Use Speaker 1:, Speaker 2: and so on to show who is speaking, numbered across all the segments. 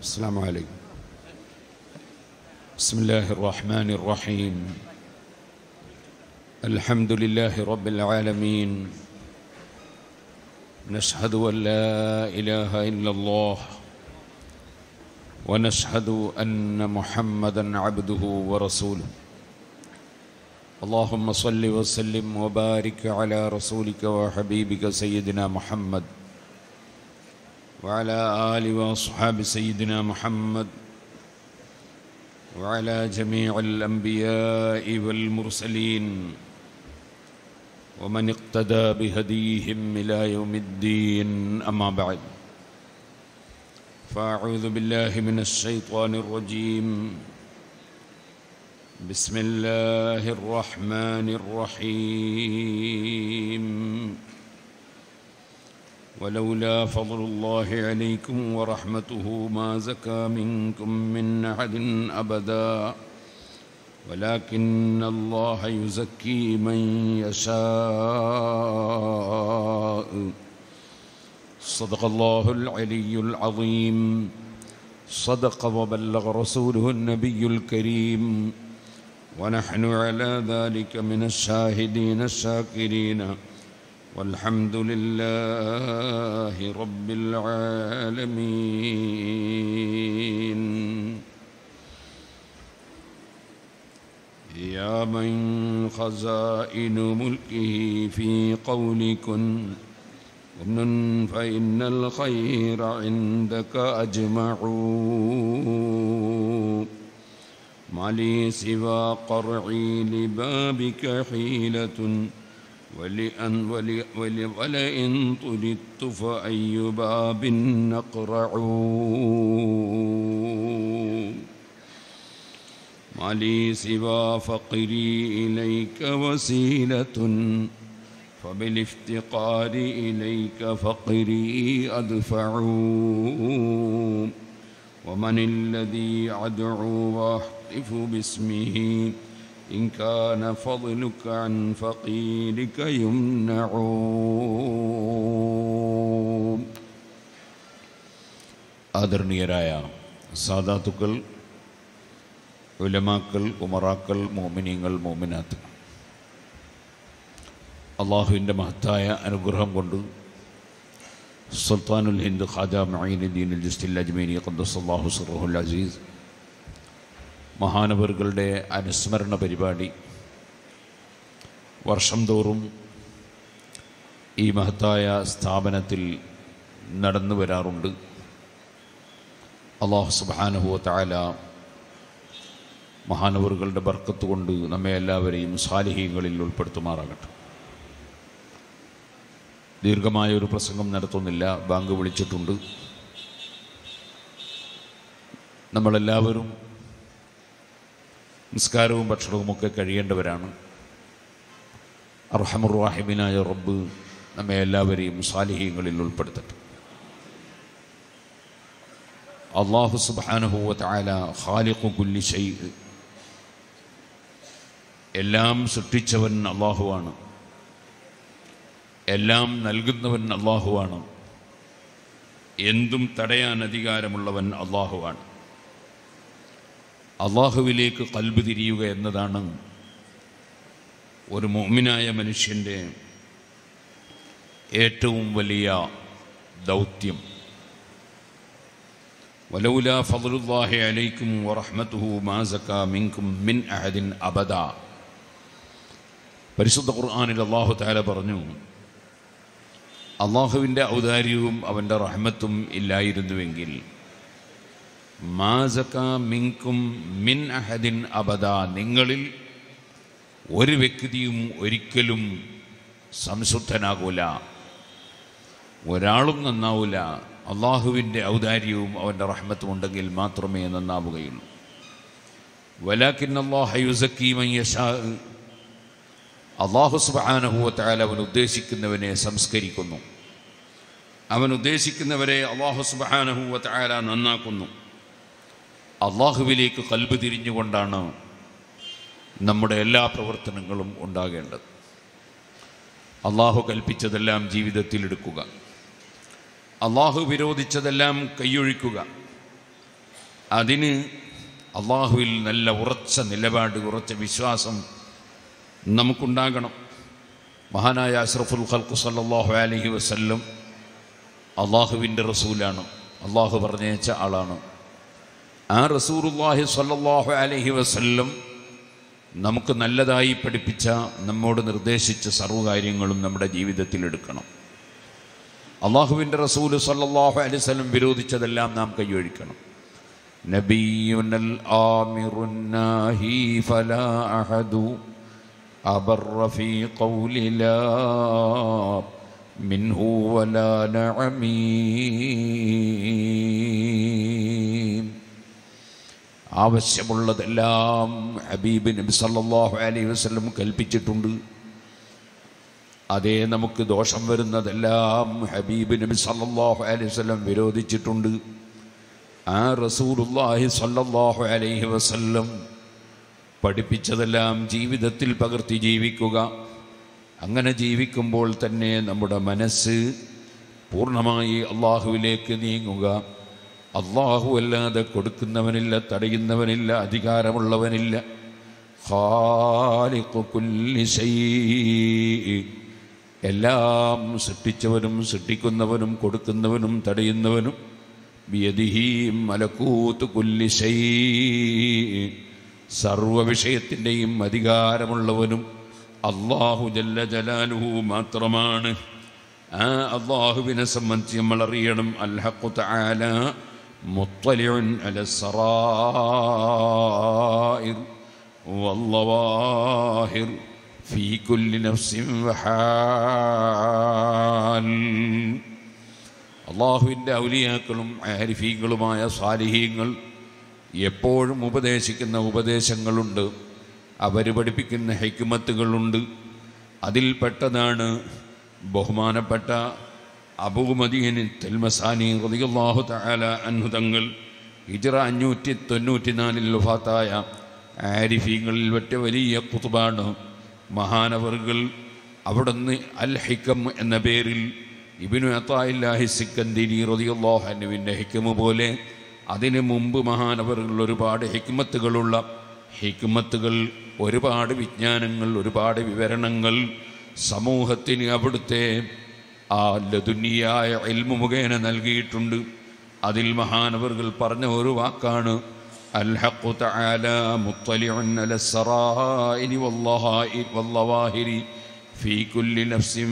Speaker 1: السلام عليكم بسم الله الرحمن الرحيم الحمد لله رب العالمين نشهد أن لا إله إلا الله ونشهد أن محمدا عبده ورسوله اللهم صل وسلم وبارك على رسولك وحبيبك سيدنا محمد وعلى آل وأصحاب سيدنا محمد وعلى جميع الأنبياء والمرسلين ومن اقتدى بهديهم إلى يوم الدين أما بعد فأعوذ بالله من الشيطان الرجيم بسم الله الرحمن الرحيم ولولا فضل الله عليكم ورحمته ما زكى منكم من أحد أبدا ولكن الله يزكي من يشاء صدق الله العلي العظيم صدق وبلغ رسوله النبي الكريم ونحن على ذلك من الشاهدين الشاكرين والحمد لله رب العالمين يا من خزائن ملكه في قولكن ومن فإن الخير عندك أجمع ما لي سوى قرعي لبابك حيلة ولأن ول ول ولئن طلدت فأي باب نقرع ما لي سوى فقري إليك وسيلة فبالافتقار إليك فقري أدفع ومن الذي أدعو وأهتف باسمه إن كان فضلك عن فقيرك يمنع ആദരണീയരായ സാദാത്തുക്കൾ ഉലമാക്കൾ ഉമറാക്കൾ മോമിനിയങ്ങൾ മോമിനാത്ത് അള്ളാഹുവിൻ്റെ മഹത്തായ അനുഗ്രഹം കൊണ്ട് സുൽത്താനുൽ ഹിന്ദ് ഖാജ മഈനുദ്ദീൻ ജുസ്റ്റിൽ അജ്മീനി ഖദ്ദസല്ലാഹു സുറഹുൽ അസീസ് മഹാനവറുകളുടെ അനുസ്മരണ പരിപാടി വർഷം തോറും ഈ മഹത്തായ സ്ഥാപനത്തിൽ നടന്നു വരാറുണ്ട് അള്ളാഹു സുബാനുഹുവ താല മഹാനവറുകളുടെ ബർക്കത്ത് കൊണ്ട് നമ്മെ എല്ലാവരെയും സാലിഹീങ്ങളിൽ ഉൾപ്പെടുത്തുമാറാകട്ടെ ദീർഘമായ ഒരു പ്രസംഗം നടത്തുന്നില്ല ബാങ്ക് വിളിച്ചിട്ടുണ്ട് നമ്മളെല്ലാവരും നിസ്കാരവും ഭക്ഷണവുമൊക്കെ കഴിയേണ്ടവരാണ് അർഹമുറാഹിമിനായ റബ്ബ് നമ്മെ എല്ലാവരെയും സാലിഹ്യങ്ങളിൽ ഉൾപ്പെടുത്തട്ടെ അള്ളാഹു സുബാനുഹൂവ താല ഖാലിഖു കുല്ലി ഷൈ എല്ലാം സൃഷ്ടിച്ചവൻ അള്ളാഹുവാണ് എല്ലാം നൽകുന്നവൻ അള്ളാഹുവാണ് എന്തും തടയാൻ അധികാരമുള്ളവൻ അള്ളാഹുവാണ് അള്ളാഹുവിലേക്ക് കൽബ് തിരിയുക എന്നതാണ് ഒരു മോമിനായ മനുഷ്യൻ്റെ ഏറ്റവും വലിയ ദൗത്യം വലൗല ഫضലുല്ലാഹി അലൈക്കും വറഹ്മത്തുഹു മാ സക്കാ മിൻകും മിൻ അഹദിൻ അബദ പരിശുദ്ധ ഖുർആനിൽ അള്ളാഹു താല പറഞ്ഞു അള്ളാഹുവിൻ്റെ ഔദാര്യവും അവൻ്റെ റഹ്മത്തും ഇല്ലായിരുന്നുവെങ്കിൽ മാസക മിങ്കും മിൻ അഹദിൻ അബദ നിങ്ങളിൽ ഒരു വ്യക്തിയും ഒരിക്കലും സംശുദ്ധനാകൂല ഒരാളും നന്നാവൂല അള്ളാഹുവിൻ്റെ ഔദാര്യവും അവൻ്റെ റഹ്മത്തും ഉണ്ടെങ്കിൽ മാത്രമേ നന്നാവുകയുള്ളൂ വലാക്കിൻ അള്ളാഹയുസക്കീമയ്യഷാ അള്ളാഹു സുബാനഹുവത്തായാൽ അവൻ ഉദ്ദേശിക്കുന്നവനെ സംസ്കരിക്കുന്നു അവൻ ഉദ്ദേശിക്കുന്നവരെ അള്ളാഹു സുബാനഹുവത്തായാല നന്നാക്കുന്നു അള്ളാഹുവിലേക്ക് കൽബ് തിരിഞ്ഞുകൊണ്ടാണ് നമ്മുടെ എല്ലാ പ്രവർത്തനങ്ങളും ഉണ്ടാകേണ്ടത് അള്ളാഹു കൽപ്പിച്ചതെല്ലാം ജീവിതത്തിൽ എടുക്കുക അള്ളാഹു വിരോധിച്ചതെല്ലാം കൈയൊഴിക്കുക അതിന് അള്ളാഹുവിൽ നല്ല ഉറച്ച നിലപാട് ഉറച്ച വിശ്വാസം നമുക്കുണ്ടാകണം മഹാനായ അഷ്റഫുൽ ഖൽഖു സല്ലല്ലാഹു അലൈഹി വസല്ലം അള്ളാഹുവിൻ്റെ റസൂലാണ് അള്ളാഹു പറഞ്ഞയച്ച ആളാണ് ആ റസൂറുല്ലാഹി സല്ലല്ലാഹു അലൈഹി വസല്ലം നമുക്ക് നല്ലതായി പഠിപ്പിച്ച നമ്മോട് നിർദ്ദേശിച്ച സർവ്വകാര്യങ്ങളും നമ്മുടെ ജീവിതത്തിൽ എടുക്കണം അള്ളാഹുവിൻ്റെ റസൂല് സല്ലല്ലാഹു അലൈഹി വസല്ലം വിരോധിച്ചതെല്ലാം നാം കൈയൊഴിക്കണം നബിയുനൽ ആമിറുന്നാഹി ഫലാ അഹദു أبر في قول لا منه ولا نعمين ആവശ്യമുള്ളതെല്ലാം ഹബീബ് നബി സല്ലല്ലാഹു അലൈഹി വസല്ലം കൽപ്പിച്ചിട്ടുണ്ട് അതേ നമുക്ക് ദോഷം വരുന്നതെല്ലാം ഹബീബ് നബി സല്ലല്ലാഹു അലൈഹി വസല്ലം വിരോധിച്ചിട്ടുണ്ട് ആ റസൂലുള്ളാഹി സല്ലല്ലാഹു അലൈഹി വസല്ലം പഠിപ്പിച്ചതെല്ലാം ജീവിതത്തിൽ പകർത്തി ജീവിക്കുക അങ്ങനെ ജീവിക്കുമ്പോൾ തന്നെ നമ്മുടെ മനസ്സ് പൂർണ്ണമായി അള്ളാഹുവിലേക്ക് നീങ്ങുക അള്ളാഹു അല്ലാതെ കൊടുക്കുന്നവനില്ല തടയുന്നവനില്ല അധികാരമുള്ളവനില്ല ഖാലിഖു കുല്ലി ശൈഇ. എല്ലാം സൃഷ്ടിച്ചവനും സൃഷ്ടിക്കുന്നവനും കൊടുക്കുന്നവനും തടയുന്നവനും ബിയദിഹി മലക്കൂത്ത് കുല്ലി ശൈഇ. സർവ വിഷയത്തിൻ്റെയും അധികാരമുള്ളവനും അള്ളാഹു ജല്ല ജലാലുഹു മാത്രമാണ് ആ അള്ളാഹുവിനെ സംബന്ധിച്ച് നമ്മൾ അറിയണം അൽഹഖു തആല മുത്തലിഉൻ അല സറായിർ വല്ലവാഹിർ ഫീ കുല്ലി നഫ്സിൻ വഹാൽ അള്ളാഹുവിൻ്റെ ഔലിയാക്കളും ആരിഫീങ്ങളുമായ സാലിഹീങ്ങൾ എപ്പോഴും ഉപദേശിക്കുന്ന ഉപദേശങ്ങളുണ്ട് അവർ പഠിപ്പിക്കുന്ന ഹൈക്കുമത്തുകളുണ്ട് അതിൽപ്പെട്ടതാണ് ബഹുമാനപ്പെട്ട അബൂമദീൻ തെൽമസാനി റളിയല്ലാഹു തആല അൻഹു തങ്ങൾ ഹിജ്റ അഞ്ഞൂറ്റി തൊണ്ണൂറ്റി നാലിൽ വഫാത്തായ ആരിഫീങ്ങളിൽ ഒറ്റ വലിയ കുത്തുബാണ് മഹാനവറുകൾ അവിടുന്ന് അൽ ഹിക്കം എന്ന പേരിൽ ഇബിനു അത്തായില്ലാഹി സിക്കന്ദിനി റളിയല്ലാഹു അൻഹുവിൻ്റെ ഹിക്കമ് പോലെ അതിനു മുമ്പ് മഹാനവറുകൾ ഒരുപാട് ഹിക്മത്തുകളുള്ള ഹിക്മത്തുകൾ ഒരുപാട് വിജ്ഞാനങ്ങൾ ഒരുപാട് വിവരണങ്ങൾ സമൂഹത്തിന് അവിടുത്തെ ആ ലതുനിയായ എൽമു മുഖേന നൽകിയിട്ടുണ്ട് അതിൽ മഹാനവറുകൾ പറഞ്ഞ ഒരു വാക്കാണ് അൽഹഖു തആല മുത്തലിഉൻ അല സറായിരി വല്ലഹായി വല്ലവാഹിരി ഫീ കുല്ലി നഫ്സിൻ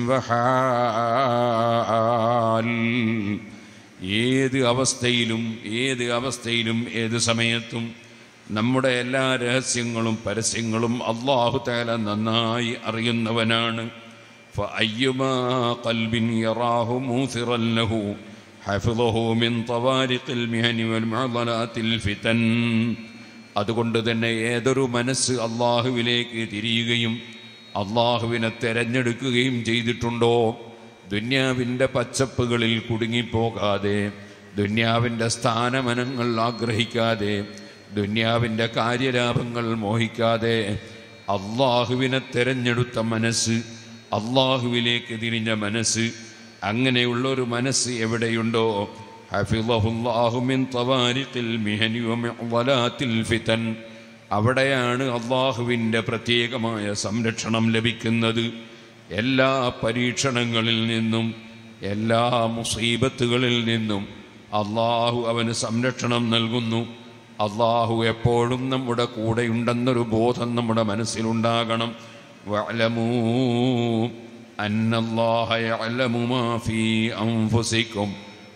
Speaker 1: വഹാൽ ഏത് അവസ്ഥയിലും ഏത് അവസ്ഥയിലും ഏത് സമയത്തും നമ്മുടെ എല്ലാ രഹസ്യങ്ങളും പരസ്യങ്ങളും അള്ളാഹു താല നന്നായി അറിയുന്നവനാണ് فأيما قلب يراه موثرا له حفظه من طوارق المهن والمعضلات الفتن അതുകൊണ്ട് തന്നെ ഏതൊരു മനസ്സ് അള്ളാഹുവിലേക്ക് തിരിയുകയും അള്ളാഹുവിനെ തെരഞ്ഞെടുക്കുകയും ചെയ്തിട്ടുണ്ടോ ദുന്യാവിൻ്റെ പച്ചപ്പുകളിൽ കുടുങ്ങിപ്പോകാതെ ദുന്യാവിൻ്റെ സ്ഥാനമനങ്ങൾ ആഗ്രഹിക്കാതെ ദുന്യാവിൻ്റെ കാര്യലാഭങ്ങൾ മോഹിക്കാതെ അള്ളാഹുവിനെ തെരഞ്ഞെടുത്ത മനസ്സ് അള്ളാഹുവിലേക്ക് തിരിഞ്ഞ മനസ്സ് അങ്ങനെയുള്ള ഒരു മനസ്സ് എവിടെയുണ്ടോ ഹഫിളഹുല്ലാഹു മിൻ തവാരിഖിൽ മിഹനി വമിഅ്ളലാത്തിൽ ഫിതൻ അവിടെയാണ് അള്ളാഹുവിൻ്റെ പ്രത്യേകമായ സംരക്ഷണം ലഭിക്കുന്നത് എല്ലാ പരീക്ഷണങ്ങളിൽ നിന്നും എല്ലാ മുസീബത്തുകളിൽ നിന്നും അള്ളാഹു അവന് സംരക്ഷണം നൽകുന്നു അള്ളാഹു എപ്പോഴും നമ്മുടെ കൂടെയുണ്ടെന്നൊരു ബോധം നമ്മുടെ മനസ്സിലുണ്ടാകണം واعلموا أن الله يعلم ما في أنفسكم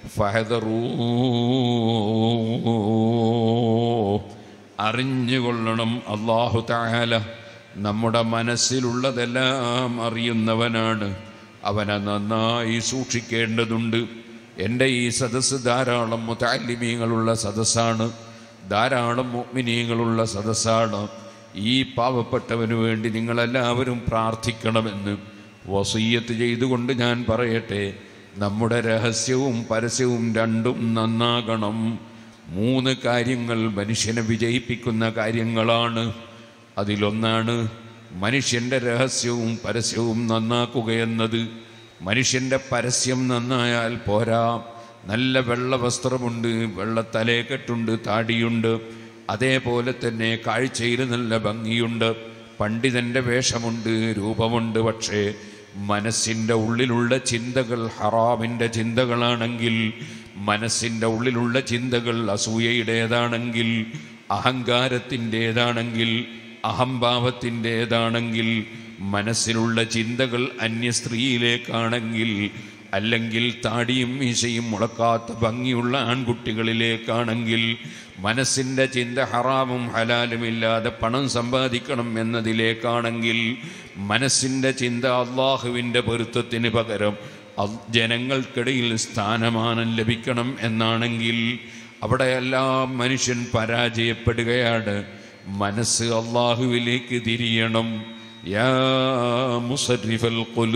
Speaker 1: فاحذروا അറിഞ്ഞുകൊള്ളണം അള്ളാഹു താല നമ്മുടെ മനസ്സിലുള്ളതെല്ലാം അറിയുന്നവനാണ് അവനെ നന്നായി സൂക്ഷിക്കേണ്ടതുണ്ട് എൻ്റെ ഈ സദസ്സ് ധാരാളം മുത്താലിമീങ്ങളുള്ള സദസ്സാണ് ധാരാളം മുഗ്മിനീങ്ങളുള്ള സദസ്സാണ് ഈ പാവപ്പെട്ടവന് വേണ്ടി നിങ്ങളെല്ലാവരും പ്രാർത്ഥിക്കണമെന്ന് വസീയത്ത് ചെയ്തുകൊണ്ട് ഞാൻ പറയട്ടെ നമ്മുടെ രഹസ്യവും പരസ്യവും രണ്ടും നന്നാകണം മൂന്ന് കാര്യങ്ങൾ മനുഷ്യനെ വിജയിപ്പിക്കുന്ന കാര്യങ്ങളാണ് അതിലൊന്നാണ് മനുഷ്യൻ്റെ രഹസ്യവും പരസ്യവും നന്നാക്കുകയെന്നത് മനുഷ്യൻ്റെ പരസ്യം നന്നായാൽ പോരാ നല്ല വെള്ള വസ്ത്രമുണ്ട് വെള്ള തലേക്കെട്ടുണ്ട് താടിയുണ്ട് അതേപോലെ തന്നെ കാഴ്ചയിൽ നല്ല ഭംഗിയുണ്ട് പണ്ഡിതന്റെ വേഷമുണ്ട് രൂപമുണ്ട് പക്ഷേ മനസ്സിൻ്റെ ഉള്ളിലുള്ള ചിന്തകൾ ഹറാമിൻ്റെ ചിന്തകളാണെങ്കിൽ മനസ്സിൻ്റെ ഉള്ളിലുള്ള ചിന്തകൾ അസൂയയുടേതാണെങ്കിൽ അഹങ്കാരത്തിൻ്റേതാണെങ്കിൽ അഹംഭാവത്തിൻ്റേതാണെങ്കിൽ മനസ്സിലുള്ള ചിന്തകൾ അന്യ സ്ത്രീയിലേക്കാണെങ്കിൽ അല്ലെങ്കിൽ താടിയും മീശയും മുളക്കാത്ത ഭംഗിയുള്ള ആൺകുട്ടികളിലേക്കാണെങ്കിൽ മനസ്സിൻ്റെ ചിന്ത ഹറാമും ഹലാലും ഇല്ലാതെ പണം സമ്പാദിക്കണം എന്നതിലേക്കാണെങ്കിൽ മനസ്സിൻ്റെ ചിന്ത അള്ളാഹുവിൻ്റെ പൊരുത്തത്തിന് പകരം അൽ- ജനങ്ങൾക്കിടയിൽ സ്ഥാനമാനം ലഭിക്കണം എന്നാണെങ്കിൽ അവിടെയെല്ലാം മനുഷ്യൻ പരാജയപ്പെടുകയാണ് മനസ്സ് അള്ളാഹുവിലേക്ക് തിരിയണം യാ മുസരിഫൽ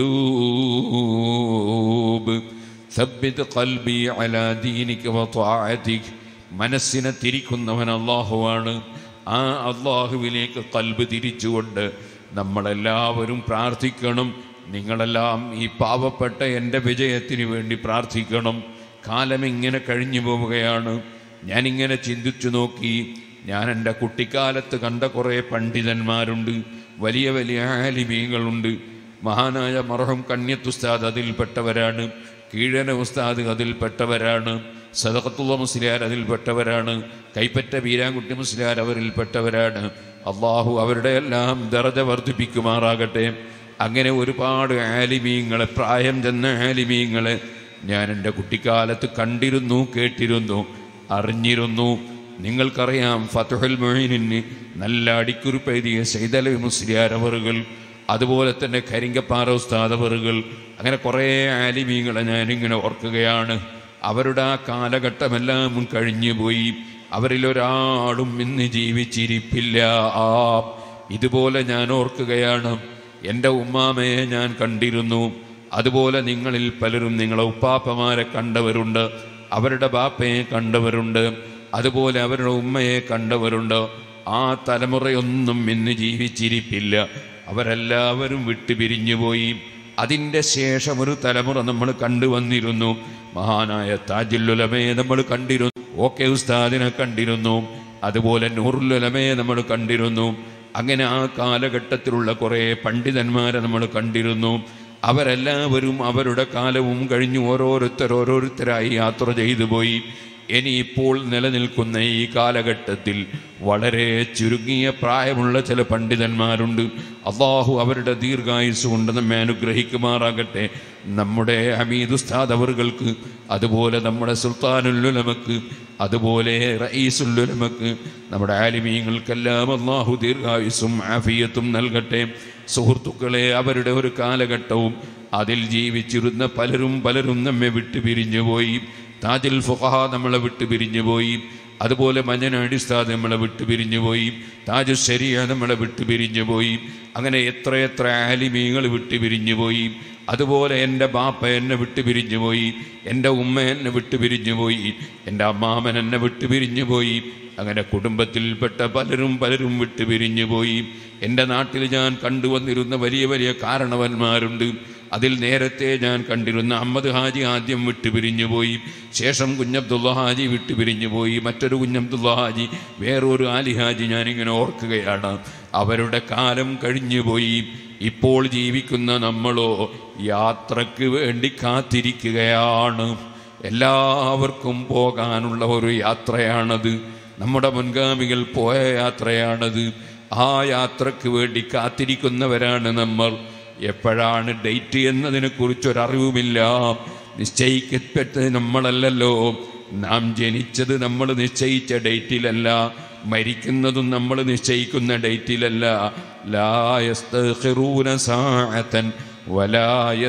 Speaker 1: ഖുലൂബ് ثبت قلبي على دينك وطاعتك മനസ്സിനെ തിരിക്കുന്നവൻ അള്ളാഹുവാണ് ആ അള്ളാഹുവിലേക്ക് കൽബ് തിരിച്ചുകൊണ്ട് നമ്മളെല്ലാവരും പ്രാർത്ഥിക്കണം നിങ്ങളെല്ലാം ഈ പാവപ്പെട്ട എൻ്റെ വിജയത്തിന് വേണ്ടി പ്രാർത്ഥിക്കണം കാലം ഇങ്ങനെ കഴിഞ്ഞു പോവുകയാണ് ഞാനിങ്ങനെ ചിന്തിച്ചു നോക്കി ഞാൻ എൻ്റെ കുട്ടിക്കാലത്ത് കണ്ട കുറേ പണ്ഡിതന്മാരുണ്ട് വലിയ വലിയ ആലിമീങ്ങളുണ്ട് മഹാനായ മറഹം കണ്യത്തുസ്താദ് അതിൽപ്പെട്ടവരാണ് കീഴന ഉസ്താദ് അതിൽപ്പെട്ടവരാണ് സദഖത്തുള്ള മുസ്ലിയാർ അതിൽപ്പെട്ടവരാണ് കൈപ്പറ്റ വീരാൻകുട്ടി മുസ്ലിയാർ അവരിൽപ്പെട്ടവരാണ് അള്ളാഹു അവരുടെ എല്ലാം ദറജ വർദ്ധിപ്പിക്കുമാറാകട്ടെ അങ്ങനെ ഒരുപാട് ആലിമീങ്ങളെ പ്രായം ചെന്ന ആലിമീങ്ങളെ ഞാൻ എൻ്റെ കുട്ടിക്കാലത്ത് കണ്ടിരുന്നു കേട്ടിരുന്നു അറിഞ്ഞിരുന്നു നിങ്ങൾക്കറിയാം ഫതുഹൽ മൊയ്നിന് നല്ല അടിക്കുറിപ്പ് എഴുതിയ സൈതലവി മുസ്ലിയാർ അവറുകൾ അതുപോലെ തന്നെ കരിങ്കപ്പാറ ഉസ്താദ് അവറുകൾ അങ്ങനെ കുറേ ആലിമീങ്ങളെ ഞാനിങ്ങനെ ഓർക്കുകയാണ് അവരുടെ ആ കാലഘട്ടമെല്ലാം കഴിഞ്ഞു പോയി അവരിലൊരാളും ഇന്ന് ജീവിച്ചിരിപ്പില്ല ആ ഇതുപോലെ ഞാൻ ഓർക്കുകയാണ് എൻ്റെ ഉമ്മാമയെ ഞാൻ കണ്ടിരുന്നു അതുപോലെ നിങ്ങളിൽ പലരും നിങ്ങളെ ഉപ്പാപ്പമാരെ കണ്ടവരുണ്ട് അവരുടെ ബാപ്പയെ കണ്ടവരുണ്ട് അതുപോലെ അവരുടെ ഉമ്മയെ കണ്ടവരുണ്ട് ആ തലമുറയൊന്നും ഇന്ന് ജീവിച്ചിരിപ്പില്ല അവരെല്ലാവരും വിട്ടുപിരിഞ്ഞുപോയി അതിൻ്റെ ശേഷം ഒരു തലമുറ നമ്മൾ കണ്ടുവന്നിരുന്നു മഹാനായ താജുല്ലുലമയെ നമ്മൾ കണ്ടിരുന്നു ഓക്കെ ഉസ്താദിനെ കണ്ടിരുന്നു അതുപോലെ നൂറുല്ലുലമയെ നമ്മൾ കണ്ടിരുന്നു അങ്ങനെ ആ കാലഘട്ടത്തിലുള്ള കുറേ പണ്ഡിതന്മാരെ നമ്മൾ കണ്ടിരുന്നു അവരെല്ലാവരും അവരുടെ കാലവും കഴിഞ്ഞു ഓരോരുത്തർ ഓരോരുത്തരായി യാത്ര ചെയ്തു പോയി ഇനി ഇപ്പോൾ നിലനിൽക്കുന്ന ഈ കാലഘട്ടത്തിൽ വളരെ ചുരുങ്ങിയ പ്രായമുള്ള ചില പണ്ഡിതന്മാരുണ്ട് അള്ളാഹു അവരുടെ ദീർഘായുസ് കൊണ്ട് നമ്മെ അനുഗ്രഹിക്കുമാറാകട്ടെ നമ്മുടെ ഹമീദ് ഉസ്താദ് അവറുകൾക്ക് അതുപോലെ നമ്മുടെ സുൽത്താനുല്ലുലമക്ക് അതുപോലെ റയീസുല്ലുലമക്ക് നമ്മുടെ ആലിമീങ്ങൾക്കെല്ലാം അള്ളാഹു ദീർഘായുസും ആഫിയത്തും നൽകട്ടെ സുഹൃത്തുക്കളെ അവരുടെ ഒരു കാലഘട്ടവും അതിൽ ജീവിച്ചിരുന്ന പലരും പലരും നമ്മെ വിട്ടു പിരിഞ്ഞുപോയി താജുൽ ഫുഖഹ നമ്മളെ വിട്ടു പിരിഞ്ഞുപോയി അതുപോലെ മഞ്ഞനാടി ഉസ്താദ് നമ്മളെ വിട്ടു പിരിഞ്ഞുപോയി താജു ശരിയ നമ്മളെ വിട്ടു പിരിഞ്ഞുപോയി അങ്ങനെ എത്രയെത്ര ആലിമീങ്ങൾ വിട്ടു പിരിഞ്ഞുപോയി അതുപോലെ എൻ്റെ ബാപ്പ എന്നെ വിട്ടു പിരിഞ്ഞുപോയി എൻ്റെ ഉമ്മ എന്നെ വിട്ടു പിരിഞ്ഞുപോയി എൻ്റെ അമ്മാമൻ എന്നെ വിട്ടു പിരിഞ്ഞുപോയി അങ്ങനെ കുടുംബത്തിൽപ്പെട്ട പലരും പലരും വിട്ടു പിരിഞ്ഞുപോയി എൻ്റെ നാട്ടിൽ ഞാൻ കണ്ടുവന്നിരുന്ന വലിയ വലിയ കാരണവന്മാരുണ്ട് അതിൽ നേരത്തെ ഞാൻ കണ്ടിരുന്ന അഹമ്മദ് ഹാജി ആദ്യം വിട്ടുപിരിഞ്ഞു പോയി ശേഷം കുഞ്ഞബ്ദുള്ള ഹാജി വിട്ടുപിരിഞ്ഞു പോയി മറ്റൊരു കുഞ്ഞബ്ദുള്ള ഹാജി വേറൊരു ആലി ഹാജി ഞാനിങ്ങനെ ഓർക്കുകയാണ് അവരുടെ കാലം കഴിഞ്ഞുപോയി ഇപ്പോൾ ജീവിക്കുന്ന നമ്മളോ യാത്രക്ക് വേണ്ടി കാത്തിരിക്കുകയാണ് എല്ലാവർക്കും പോകാനുള്ള ഒരു യാത്രയാണത് നമ്മുടെ മുൻഗാമികൾ പോയ യാത്രയാണത് ആ യാത്രക്ക് വേണ്ടി കാത്തിരിക്കുന്നവരാണ് നമ്മൾ എപ്പോഴാണ് ഡേറ്റ് എന്നതിനെ കുറിച്ചൊരറിവുമില്ല നിശ്ചയിക്കപ്പെട്ടത് നമ്മളല്ലല്ലോ നാം ജനിച്ചത് നമ്മൾ നിശ്ചയിച്ച ഡേറ്റിലല്ല മരിക്കുന്നതും നമ്മൾ നിശ്ചയിക്കുന്ന ഡേറ്റിലല്ല ലാ യസ്തഖിറൂന സാഅതൻ വലാ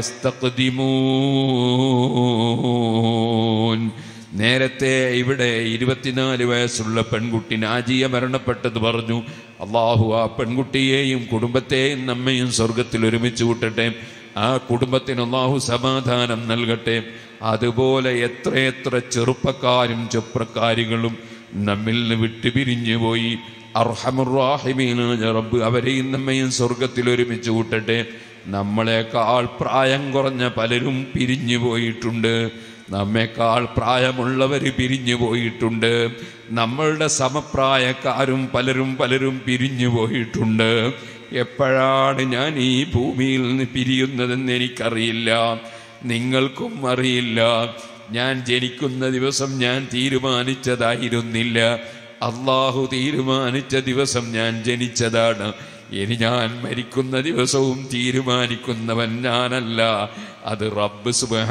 Speaker 1: യസ്തഖ്ദിമൂൻ നേരത്തെ ഇവിടെ ഇരുപത്തിനാല് വയസ്സുള്ള പെൺകുട്ടി നാജിയ മരണപ്പെട്ടത് പറഞ്ഞു അള്ളാഹു ആ പെൺകുട്ടിയെയും കുടുംബത്തെയും നമ്മയും സ്വർഗത്തിൽ ഒരുമിച്ച് കൂട്ടട്ടെ ആ കുടുംബത്തിന് അള്ളാഹു സമാധാനം നൽകട്ടെ അതുപോലെ എത്രയെത്ര ചെറുപ്പക്കാരും ചെറുപ്പക്കാരികളും നമ്മിൽ നിന്ന് വിട്ടുപിരിഞ്ഞു പോയി അർഹമുറാഹിമീനായ റബ്ബ് അവരെയും നമ്മയും സ്വർഗത്തിൽ ഒരുമിച്ച് കൂട്ടട്ടെ നമ്മളെക്കാൾ പ്രായം കുറഞ്ഞ പലരും പിരിഞ്ഞു പോയിട്ടുണ്ട് നമ്മെക്കാൾ പ്രായമുള്ളവർ പിരിഞ്ഞു പോയിട്ടുണ്ട് നമ്മളുടെ സമപ്രായക്കാരും പലരും പലരും പിരിഞ്ഞു പോയിട്ടുണ്ട് എപ്പോഴാണ് ഞാൻ ഈ ഭൂമിയിൽ നിന്ന് പിരിയുന്നതെന്ന് എനിക്കറിയില്ല നിങ്ങൾക്കും അറിയില്ല ഞാൻ ജനിക്കുന്ന ദിവസം ഞാൻ തീരുമാനിച്ചതായിരുന്നില്ല അള്ളാഹു തീരുമാനിച്ച ദിവസം ഞാൻ ജനിച്ചതാണ് ഇനി ഞാൻ മരിക്കുന്ന ദിവസവും തീരുമാനിക്കുന്നവൻ ഞാനല്ല അത് റബ്ബ്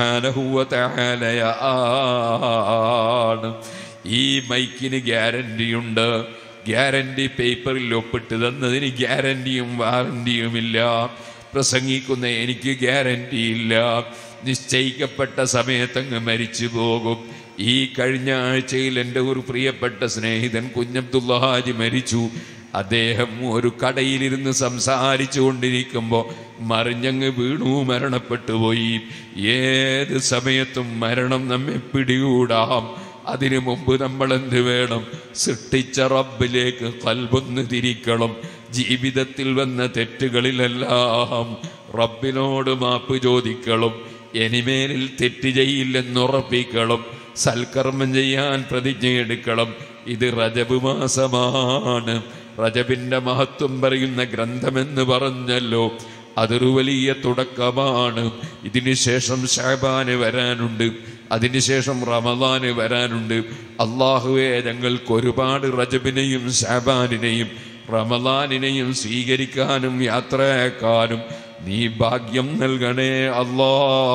Speaker 1: സുബാനഹുവലയാണ് ഈ മൈക്കിന് ഗ്യാരണ്ടിയുണ്ട് ഗ്യാരണ്ടി പേപ്പറിൽ ഒപ്പിട്ട് തന്നതിന് ഗ്യാരണ്ടിയും വാറണ്ടിയുമില്ല പ്രസംഗിക്കുന്ന എനിക്ക് ഗ്യാരണ്ടിയില്ല നിശ്ചയിക്കപ്പെട്ട സമയത്തങ്ങ് മരിച്ചു പോകും ഈ കഴിഞ്ഞ ആഴ്ചയിൽ എൻ്റെ ഒരു പ്രിയപ്പെട്ട സ്നേഹിതൻ കുഞ്ഞബ്ദുള്ള ഹാജി മരിച്ചു അദ്ദേഹം ഒരു കടയിലിരുന്ന് സംസാരിച്ചു കൊണ്ടിരിക്കുമ്പോൾ മറിഞ്ഞങ്ങ് വീണു മരണപ്പെട്ടു പോയി ഏത് സമയത്തും മരണം നമ്മെ പിടികൂടാം അതിനു മുമ്പ് നമ്മൾ എന്ത് വേണം സൃഷ്ടിച്ച റബ്ബിലേക്ക് കൽബൊന്ന് തിരിക്കണം ജീവിതത്തിൽ വന്ന തെറ്റുകളിലെല്ലാം റബ്ബിനോട് മാപ്പ് ചോദിക്കണം എനിമേലിൽ തെറ്റ് ചെയ്യില്ലെന്നുറപ്പിക്കണം സൽക്കർമ്മം ചെയ്യാൻ പ്രതിജ്ഞയെടുക്കണം ഇത് റജബ് മാസമാണ് റജബിന്റെ മഹത്വം പറയുന്ന ഗ്രന്ഥമെന്ന് പറഞ്ഞല്ലോ അതൊരു വലിയ തുടക്കമാണ് ഇതിനുശേഷം ഷാബാന് വരാനുണ്ട് അതിനുശേഷം റമദാന് വരാനുണ്ട് അള്ളാഹുവെ ഞങ്ങൾക്ക് ഒരുപാട് റജബിനെയും ഷാബാനിനെയും റമദാനിനെയും സ്വീകരിക്കാനും യാത്രയാക്കാനും നീ ഭാഗ്യം നൽകണേ അല്ലാ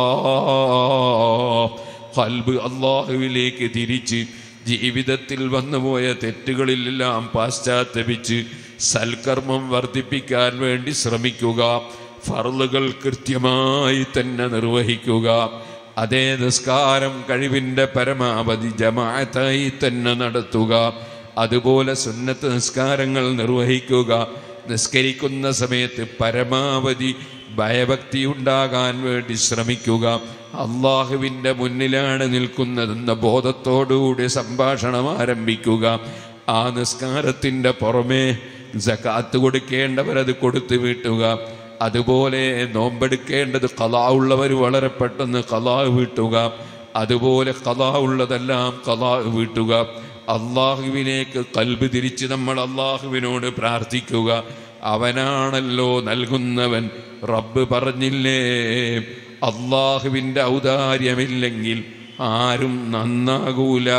Speaker 1: കൽബ് അള്ളാഹുവിലേക്ക് തിരിച്ച് ജീവിതത്തിൽ വന്നുപോയ തെറ്റുകളിലെല്ലാം പാശ്ചാത്തപിച്ച് സൽക്കർമ്മം വർദ്ധിപ്പിക്കാൻ വേണ്ടി ശ്രമിക്കുക ഫർളുകൾ കൃത്യമായി തന്നെ നിർവഹിക്കുക അതേ നിസ്കാരം കഴിവിൻ്റെ പരമാവധി ജമാഅത്തായി തന്നെ നടത്തുക അതുപോലെ സുന്നത്ത് നിസ്കാരങ്ങൾ നിർവഹിക്കുക നിസ്കരിക്കുന്ന സമയത്ത് പരമാവധി ഭയഭക്തി ഉണ്ടാകാൻ വേണ്ടി ശ്രമിക്കുക അള്ളാഹുവിൻ്റെ മുന്നിലാണ് നിൽക്കുന്നതെന്ന ബോധത്തോടുകൂടി സംഭാഷണം ആരംഭിക്കുക ആ നിസ്കാരത്തിൻ്റെ പുറമേ ജക്കാത്ത് കൊടുക്കേണ്ടവരത് കൊടുത്തു വീട്ടുക അതുപോലെ നോമ്പെടുക്കേണ്ടത് കലാ ഉള്ളവർ വളരെ പെട്ടെന്ന് കലാ വീട്ടുക അതുപോലെ കലാ ഉള്ളതെല്ലാം കലാ വീട്ടുക അള്ളാഹുവിലേക്ക് കൽബ് തിരിച്ച് നമ്മൾ അള്ളാഹുവിനോട് പ്രാർത്ഥിക്കുക അവനാണല്ലോ നൽകുന്നവൻ റബ്ബ് പറഞ്ഞില്ലേ അള്ളാഹുവിൻ്റെ ഔദാര്യമില്ലെങ്കിൽ ആരും നന്നാകൂല